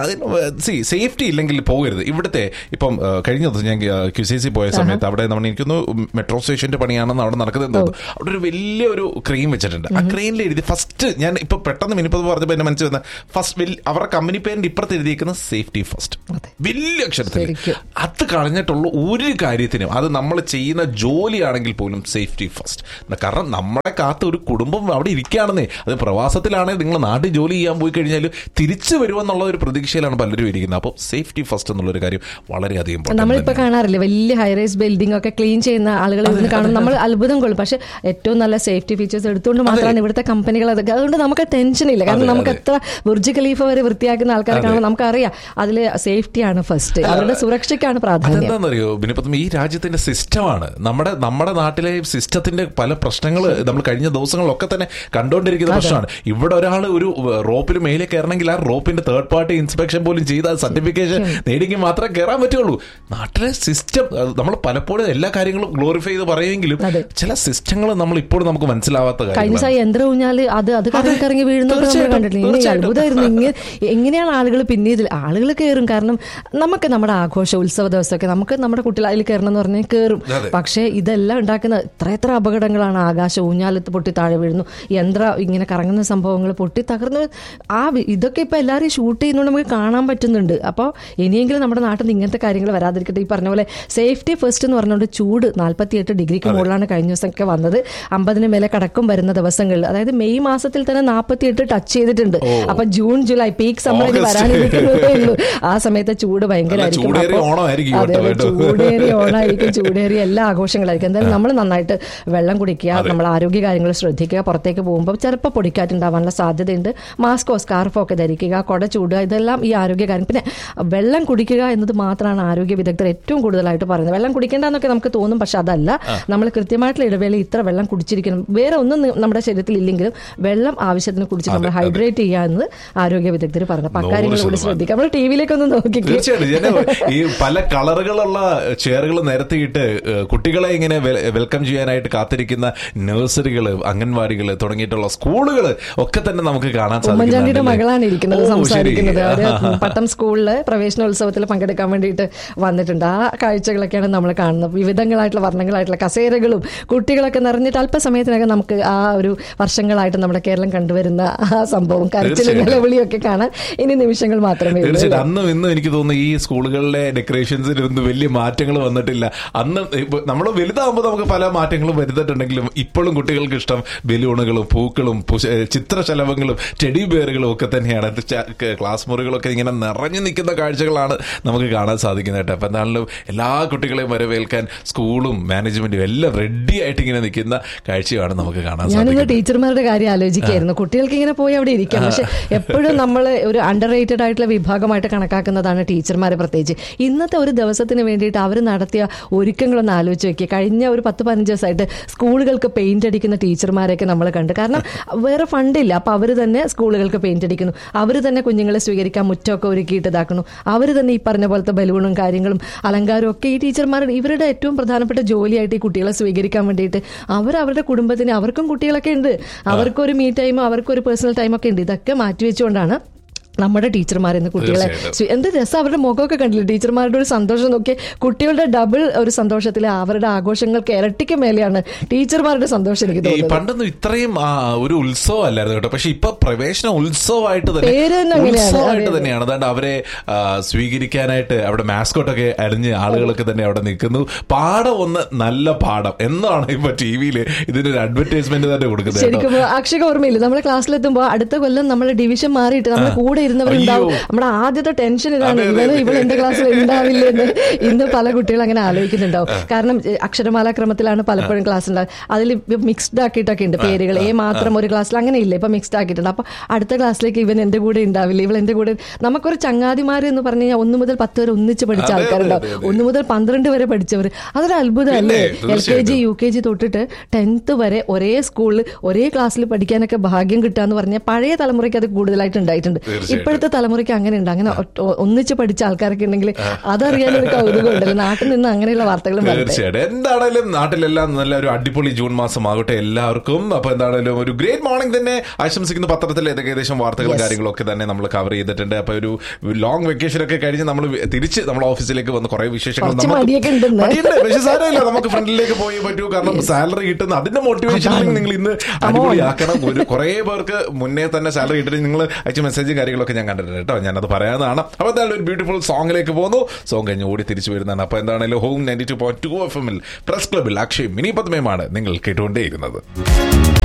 സി സേഫ്റ്റി ഇല്ലെങ്കിൽ പോകരുത് ഇവിടുത്തെ ഇപ്പം ആ, കഴിഞ്ഞ ദിവസം ഞാൻ ക്യു സി സി പോയ സമയത്ത് അവിടെ നമ്മൾ എനിക്കൊന്ന് മെട്രോ സ്റ്റേഷന്റെ പണിയാണെന്ന് അവിടെ നടക്കുന്നത് തോന്നുന്നു അവിടെ ഒരു വലിയ ഒരു ക്രെയിൻ വെച്ചിട്ടുണ്ട് ആ ക്രെയിനിൽ എഴുതി ഫസ്റ്റ് ഞാൻ ഇപ്പൊ പെട്ടെന്ന് മിനിപ്പത് പറഞ്ഞപ്പോൾ എന്റെ മനസ്സിൽ വന്ന ഫസ്റ്റ് അവരുടെ കമ്പനി പേരിന്റെ ഇപ്പുറത്ത് എഴുതിയിരിക്കുന്ന സേഫ്റ്റി ഫസ്റ്റ് വലിയ അക്ഷരത്തിൽ ശരിക്കും. അത് കളഞ്ഞിട്ടുള്ള ഒരു കാര്യത്തിനും അത് നമ്മൾ ചെയ്യുന്ന ജോലിയാണെങ്കിൽ പോലും സേഫ്റ്റി ഫസ്റ്റ് കാരണം നമ്മളെ കാത്ത് ഒരു കുടുംബം അവിടെ ഇരിക്കുകയാണെന്നേ അത് പ്രവാസത്തിലാണെങ്കിൽ നിങ്ങൾ നാട്ടിൽ ജോലി ചെയ്യാൻ പോയി കഴിഞ്ഞാൽ തിരിച്ചു വരുമെന്നുള്ള ഒരു പ്രതീക്ഷയിലാണ് പലരും ഇരിക്കുന്നത് അപ്പോൾ സേഫ്റ്റി ഫസ്റ്റ് എന്നുള്ള ഒരു കാര്യം വളരെയധികം important നമ്മളിപ്പോ തന്നെയാണ്. കാണാറില്ലേ വലിയ ഹൈറൈസ് ബിൽഡിംഗ് ഒക്കെ ക്ലീൻ ചെയ്യുന്ന ആളുകൾ ഇരുന്ന് കാണും നമ്മൾ അത്ഭുതം കൊള്ളും പക്ഷെ ഏറ്റവും നല്ല സേഫ്റ്റി ഫീച്ചേഴ്സ് എടുത്തുകൊണ്ട് മാത്രമാണ് ഇവിടുത്തെ കമ്പനികൾ അതൊക്കെ അതുകൊണ്ട് നമുക്ക് ടെൻഷൻ ഇല്ല കാരണം അതെ, നമുക്ക് അതെ. എത്ര ബുർജ് ഖലീഫ വരെ വൃത്തിയാക്കുന്ന ആൾക്കാരെ കാണുമ്പോൾ നമുക്കറിയാം അതിൽ സേഫ്റ്റിയാണ് ഫസ്റ്റ് അവരുടെ സുരക്ഷയ്ക്കാണ് പ്രാധാന്യം അതെന്താണെന്നറിയോ ബിനിപ്പത്തും ഈ രാജ്യത്തിന്റെ സിസ്റ്റമാണ് നമ്മുടെ നമ്മുടെ നാട്ടിലെ സിസ്റ്റത്തിന്റെ പല പ്രശ്നങ്ങൾ നമ്മൾ കഴിഞ്ഞ ദിവസങ്ങളിലൊക്കെ തന്നെ കണ്ടുകൊണ്ടിരിക്കുന്ന പ്രശ്നമാണ് ഇവിടെ ഒരാൾ ഒരു റോപ്പിൽ മേലെ കയറണമെങ്കിൽ ആ റോപ്പിന്റെ തേർഡ് പാർട്ടി ഇൻസ്പെക്ഷൻ പോലും ചെയ്ത് സർട്ടിഫിക്കേഷൻ നേടിയെങ്കിൽ മാത്രമേ കയറാൻ പറ്റുള്ളൂ നാട്ടിലെ സിസ്റ്റം നമ്മൾ പലപ്പോഴും എല്ലാ കാര്യങ്ങളും ഗ്ലോറിഫൈ ചെയ്ത് പറയുമെങ്കിലും അതെ. ചില സിസ്റ്റങ്ങൾ നമ്മൾ ഇപ്പോഴും നമുക്ക് മനസ്സിലാവാത്ത കഴിഞ്ഞ കാര്യങ്ങളാണ് ദിവസം യന്ത്ര ഊഞ്ഞാല് അത് അത് കറങ്ങി കറങ്ങി വീഴുന്നത് നമ്മൾ തീർച്ചയായിട്ടും, കണ്ടിട്ടില്ല ഇനി തീർച്ചയായിട്ടും. അത്ഭുതമായിരുന്നു ഇങ്ങനെ എങ്ങനെയാണ് ആളുകൾ പിന്നെ ഇതിൽ ആളുകൾ കയറും കാരണം നമുക്ക് നമ്മുടെ ആഘോഷ ഉത്സവ ദിവസമൊക്കെ നമുക്ക് നമ്മുടെ കുട്ടികൾ അതിൽ കയറണം എന്ന് പറഞ്ഞാൽ കയറും അതെ. പക്ഷേ ഇതെല്ലാം ഉണ്ടാക്കുന്ന എത്ര എത്ര അപകടങ്ങളാണ് ആകാശ ഊഞ്ഞാലത്ത് പൊട്ടി താഴെ വീഴുന്നു യന്ത്ര ഇങ്ങനെ കറങ്ങുന്ന സംഭവങ്ങൾ പൊട്ടി തകർന്ന് ആ വി- ഇതൊക്കെ ഇപ്പൊ എല്ലാവരും ഷൂട്ട് ചെയ്യുന്നതുകൊണ്ട് നമുക്ക് കാണാൻ പറ്റുന്നുണ്ട് അപ്പോൾ ഇനിയെങ്കിലും നമ്മുടെ നാട്ടിൽ നിന്ന് ഇങ്ങനത്തെ കാര്യങ്ങൾ വരാതിരിക്കട്ടെ ഈ പറഞ്ഞ പോലെ സേഫ്റ്റി ഫസ്റ്റ് എന്ന് പറഞ്ഞുകൊണ്ട് ചൂട് നാൽപ്പത്തിയെട്ട് ഡിഗ്രിക്ക് മുകളിലാണ് കഴിഞ്ഞ ദിവസമൊക്കെ വന്നത് അമ്പതിന് മേലെ കടക്കും വരുന്ന ദിവസങ്ങളിൽ അതായത് മെയ് മാസത്തിൽ തന്നെ നാൽപ്പത്തിയെട്ട് ടച്ച് ചെയ്തിട്ടുണ്ട് അപ്പൊ June July peak summer August. വരാനിരിക്കുന്നതേ ഉള്ളൂ ആ സമയത്ത് ചൂട് ഭയങ്കരമായിരിക്കും ചൂടേറിയ അപ്പൊ- ഓണമായിരിക്കും അതെ, കേട്ടോ, അതെ, കേട്ടോ. ചൂടേറിയ ഓണായിരിക്കും ചൂടേറിയ എല്ലാ ആഘോഷങ്ങളായിരിക്കും എന്തായാലും നമ്മൾ നന്നായിട്ട് വെള്ളം കുടിക്കുക നമ്മൾ ആരോഗ്യ കാര്യങ്ങൾ ശ്രദ്ധിക്കുക പുറത്തേക്ക് പോകുമ്പോൾ ചിലപ്പോൾ പൊടിക്കാറ്റുണ്ടാവാനുള്ള സാധ്യതയുണ്ട് മാസ്കോ സ്കാർഫോ ഒക്കെ ധരിക്കുക കുട ചൂടുക ഇതെല്ലാം ഈ ആരോഗ്യ കാര്യം പിന്നെ വെള്ളം കുടിക്കുക എന്നത് മാത്രമാണ് ആരോഗ്യ വിദഗ്ധർ ഏറ്റവും കൂടുതലായിട്ട് പറയുന്നത് വെള്ളം കുടിക്കേണ്ടെന്നൊക്കെ നമുക്ക് തോന്നും പക്ഷെ അതല്ല നമ്മൾ കൃത്യമായിട്ടുള്ള ഇടവേളയിൽ ഇത്ര വെള്ളം കുടിച്ചിരിക്കണം വേറെ ഒന്നും നി- നമ്മുടെ ശരീരത്തിൽ ഇല്ലെങ്കിലും വെള്ളം ആവശ്യത്തിന് കുടിച്ച് നമ്മൾ ഹൈഡ്രേറ്റ് ചെയ്യുക എന്ന് ആരോഗ്യ വിദഗ്ധർ പറഞ്ഞു അപ്പൊ അക്കാര്യങ്ങൾ കൂടി ശതമാനം. ശ്രദ്ധിക്കാം നമ്മൾ ടി വിയിലേക്കൊന്ന് നോക്കിക്കേ തീർച്ചയായിട്ടും ഞാൻ ഈ പല കളറുകളുള്ള ചെയറുകൾ നിരത്തിയിട്ട് ഏഹ്, കുട്ടികളെ ഇങ്ങനെ വെൽ- വെൽക്കം ചെയ്യാനായിട്ട് കാത്തിരിക്കുന്ന നഴ്സറികൾ അംഗൻവാടികൾ തുടങ്ങിയിട്ടുള്ള സ്കൂളുകൾ ഒക്കെ തന്നെ നമുക്ക് കാണാൻ ഉമ്മൻചാണ്ടിയുടെ സാധിക്കുന്നുണ്ടല്ലേ? മകളാണ് ഇരിക്കുന്നത് ഓ, ശരി. സംസാരിക്കുന്നത് അവര് ആഹാ. പട്ടം സ്കൂളില് പ്രവേശനോത്സവത്തിൽ പങ്കെടുക്കാൻ വേണ്ടിയിട്ട് വന്നിട്ടുണ്ട് ആ കാഴ്ചകളൊക്കെയാണ് നമ്മൾ കാണുന്നത് വിവിധങ്ങളായിട്ടുള്ള വർണ്ണങ്ങളായിട്ടുള്ള കസേരകളും കുട്ടികളൊക്കെ നിറഞ്ഞിട്ട് അല്പസമയത്തിനകം നമുക്ക് ആ ഒരു വർഷങ്ങളായിട്ട് നമ്മുടെ കേരളം കണ്ടുവരുന്ന ആ സംഭവം കരച്ചിലും തീർച്ചയായിട്ടും. നിലവിളിയൊക്കെ കാണാൻ ഇനി നിമിഷങ്ങൾ മാത്രമേ ഉള്ളൂ തീർച്ചയായിട്ടും അല്ലേ? അന്നും ഇന്നും എനിക്ക് തോന്നുന്നു ഈ സ്കൂളുകളിലെ ഡെക്കറേഷൻസിലൊന്നും വലിയ മാറ്റങ്ങൾ വന്നിട്ടില്ല അന്ന് നമ്മൾ വലുതാകുമ്പോൾ നമുക്ക് പല മാറ്റങ്ങളും വരുത്തിട്ടുണ്ടെങ്കിലും ഇപ്പോഴും കുട്ടികൾക്ക് ഇഷ്ടം ബലൂണുകളും പൂക്കളും പുഷ- ചിത്രശലഭങ്ങളും ടെഡി ബെയറുകളും ഒക്കെ തന്നെയാണ് ഇത് ച- ക- ക്ലാസ് മുറികളൊക്കെ ഇങ്ങനെ നിറഞ്ഞു നിൽക്കുന്ന കാഴ്ചകളാണ് നമുക്ക് കാണാൻ സാധിക്കുന്നത് കേട്ടോ അപ്പൊ എന്താണെങ്കിലും എല്ലാ കുട്ടികളെയും വരവേൽക്കാൻ സ്കൂളും മാനേജ്മെന്റും എല്ലാം റെഡി ആയിട്ട് ഇങ്ങനെ നിൽക്കുന്ന കാഴ്ചയാണ് നമുക്ക് കാണാൻ ഞാനിന്ന് സാധിക്കുന്നത് ടീച്ചർമാരുടെ കാര്യം ആലോചിക്കായിരുന്നു കുട്ടികൾക്ക് ഇങ്ങനെ പോയി അവിടെ ഇരിക്കാം പക്ഷെ എപ്പോഴും നമ്മൾ ഒരു അണ്ടർ റേറ്റഡ് ആയിട്ടുള്ള വിഭാഗമായിട്ട് കണക്കാക്കുന്നതാണ് ടീച്ചർമാരെ പ്രത്യേകിച്ച് ഇന്നത്തെ ഒരു ദിവസത്തിന് വേണ്ടിയിട്ട് അവർ നടത്തിയ ഒരുക്കങ്ങളൊന്ന് ആലോചിച്ച് വെക്കുക കഴിഞ്ഞ ഒരു പത്ത് പതിനഞ്ച് ദിവസമായിട്ട് സ്കൂളുകൾക്ക് പെയിന്റ് അടിക്കുന്ന ടീച്ചർമാരെയൊക്കെ നമ്മൾ കണ്ട് കാരണം വേറെ ഫണ്ടില്ല അപ്പൊ അവർ തന്നെ സ്കൂളുകൾക്ക് പെയിന്റ് അടിക്കുന്നു അവർ തന്നെ കുഞ്ഞുങ്ങളെ സ്വീകരിക്കാൻ മുറ്റമൊക്കെ ഒരുക്കിയിട്ട് ഇതാക്കുന്നു അവർ തന്നെ ഈ പറഞ്ഞ പോലത്തെ ബലൂണും കാര്യങ്ങളും അലങ്കാരവും ഒക്കെ ഈ ടീച്ചർമാരുടെ ഇവരുടെ ഏറ്റവും പ്രധാനപ്പെട്ട ജോലിയായിട്ട് ഈ കുട്ടികളെ സ്വീകരിക്കാൻ വേണ്ടിയിട്ട് അവർ അവരുടെ കുടുംബത്തിന് അവർക്കും കുട്ടികളൊക്കെ ഉണ്ട് അവർക്കൊരു മീ ടൈമും അവർക്കൊരു പേഴ്സണൽ ടൈമൊക്കെ ഉണ്ട് ഇതൊക്കെ മാറ്റിവെച്ചുകൊണ്ടാണ് നമ്മുടെ ടീച്ചർമാർ ഇന്ന് കുട്ടികളെ തീർച്ചയായിട്ടും. സ്വീ- എന്ത് രസം അവരുടെ മുഖമൊക്കെ കണ്ടില്ല ടീച്ചർമാരുടെ ഒരു സന്തോഷം നോക്കി കുട്ടികളുടെ ഡബിൾ ഒരു സന്തോഷത്തിൽ അവരുടെ ആഘോഷങ്ങൾക്ക് ഇരട്ടിക്ക് മേലെയാണ് ടീച്ചർമാരുടെ സന്തോഷം എനിക്ക് ഈ തോന്നുന്നത് പണ്ടൊന്നും ഇത്രയും ആ, ഒരു ഉത്സവം അല്ലായിരുന്നു കേട്ടോ പക്ഷെ ഇപ്പൊ പ്രവേശന ഉത്സവമായിട്ട് തന്നെ പേര് തന്നെ അങ്ങനെയാണ്. ഉത്സവമായിട്ട് അതെ, അതെ. തന്നെയാണ് അതാണ്ട് അവരെ ആ, സ്വീകരിക്കാനായിട്ട് അവിടെ മാസ്കോട്ടൊക്കെ അണിഞ്ഞ് ആളുകളൊക്കെ തന്നെ അവിടെ നിൽക്കുന്നു പാഠം ഒന്ന് നല്ല പാഠം എന്നാണ് ഇപ്പൊ ടി വിയിൽ ഇതിനൊരു അഡ്വർടൈസ്മെന്റ് തന്നെ കൊടുക്കുന്നത് കേട്ടോ ശരിക്കും അക്ഷക ഓർമ്മയില്ല നമ്മൾ ക്ലാസ്സിലെത്തുമ്പോൾ അടുത്ത കൊല്ലം നമ്മൾ ഡിവിഷൻ മാറിയിട്ട് നമ്മുടെ കൂടെ കൂടെ ഇരുന്നവരുണ്ടാവും അയ്യോ. നമ്മുടെ ആദ്യത്തെ ടെൻഷൻ ഇതാണ് അതെ, അതെ, ഇവന് അതെ. ഇവൾ എന്റെ ക്ലാസ്സിൽ ഉണ്ടാവില്ലെന്ന് ഇന്ന് പല കുട്ടികളും അങ്ങനെ ആലോചിക്കുന്നുണ്ടാവും കാരണം എ, അക്ഷരമാല ക്രമത്തിലാണ് പലപ്പോഴും ക്ലാസ് ഉണ്ടാവുക അതിൽ മിക്സ്ഡ് ആക്കിയിട്ടൊക്കെ ഉണ്ട് പേരുകൾ എ മാത്രം ഒരു ക്ലാസ്സിൽ അങ്ങനെ ഇല്ല ഇപ്പൊ മിക്സ്ഡ് ആക്കിയിട്ടുണ്ട് അപ്പൊ അടുത്ത ക്ലാസ്സിലേക്ക് ഇവൻ എന്റെ കൂടെ ഉണ്ടാവില്ല ഇവൾ എന്റെ കൂടെ നമുക്കൊരു ചങ്ങാതിമാർ എന്ന് പറഞ്ഞു കഴിഞ്ഞാൽ ഒന്ന് മുതൽ പത്ത് വരെ ഒന്നിച്ച് പഠിച്ച അതെ, അതെ, ആൾക്കാരുണ്ടാവും അതെ, അതെ. ഒന്ന് മുതൽ പന്ത്രണ്ട് വരെ പഠിച്ചവർ അതൊരു അത്ഭുതമല്ലേ പിന്നെ, എൽ കെ ജി തീർച്ചയായിട്ടും. യു കെ ജി തൊട്ടിട്ട് ടെൻത്ത് വരെ ഒരേ സ്കൂളിൽ ഒരേ ക്ലാസ്സിൽ പഠിക്കാനൊക്കെ ഭാഗ്യം കിട്ടുക എന്ന് പറഞ്ഞാൽ പഴയ തലമുറയ്ക്ക് അത് കൂടുതലായിട്ട് ഉണ്ടായിട്ടുണ്ട് തീർച്ചയായിട്ടും. ഇപ്പോഴത്തെ തലമുറയ്ക്ക് അങ്ങനെ ഉണ്ട് അങ്ങനെ ഒറ്റ- ഒന്നിച്ച് പഠിച്ച ആൾക്കാരൊക്കെ ഉണ്ടെങ്കിൽ അതറിയാനൊരു കൗതുകം ഉണ്ടല്ലോ നാട്ടിൽ നിന്ന് അങ്ങനെയുള്ള വാർത്തകളും വരട്ടെ തീർച്ചയായിട്ടും എന്താണേലും നാട്ടിലെല്ലാം നല്ല ഒരു അടിപൊളി ജൂൺ മാസം ആകട്ടെ എല്ലാവർക്കും അപ്പൊ എന്താണേലും ഒരു ഗ്രേറ്റ് മോർണിംഗ് തന്നെ ആശംസിക്കുന്ന പത്രത്തിൽ ഏകദേശം വാർത്തകളും Yes. കാര്യങ്ങളും ഒക്കെ തന്നെ നമ്മൾ കവർ ചെയ്തിട്ടുണ്ട് അപ്പൊ ഒരു ലോങ് വെക്കേഷൻ ഒക്കെ കഴിഞ്ഞ് നമ്മൾ തിരിച്ച് നമ്മൾ ഓഫീസിലേക്ക് വന്ന് കുറെ വിശേഷങ്ങൾ കുറച്ച് നമുക്ക് മടിയൊക്കെ ഉണ്ടെന്ന്. മടിയുണ്ട് പക്ഷെ സാരമില്ല നമുക്ക് ഫ്രണ്ടിലേക്ക് പോയി പറ്റൂ കാരണം സാലറി കിട്ടുന്ന അതിന്റെ മോട്ടിവേഷൻ നിങ്ങൾ ഇന്ന് അടിപൊളിയാക്കണം ഒരു കുറെ പേർക്ക് മുന്നേ തന്നെ സാലറി കിട്ടിയിട്ട് നിങ്ങൾ അയച്ച മെസ്സേജും കാര്യങ്ങളൊക്കെ ഞാൻ കണ്ടിട്ടുണ്ട് കേട്ടോ ഞാനത് പറയാവുന്നതാണ് അപ്പൊ എന്തായാലും ഒരു ബ്യൂട്ടിഫുൾ സോങ്ങിലേക്ക് പോകുന്നു സോങ് കഴിഞ്ഞ് ഓടി തിരിച്ചു വരുന്നതാണ് അപ്പൊ എന്താണെങ്കിലും home ninety two point two F എമ്മിൽ പ്രസ് ക്ലബിൽ അക്ഷയ് മിനി പത്മയുമാണ് നിങ്ങൾ കേട്ടുകൊണ്ടേയിരുന്നത്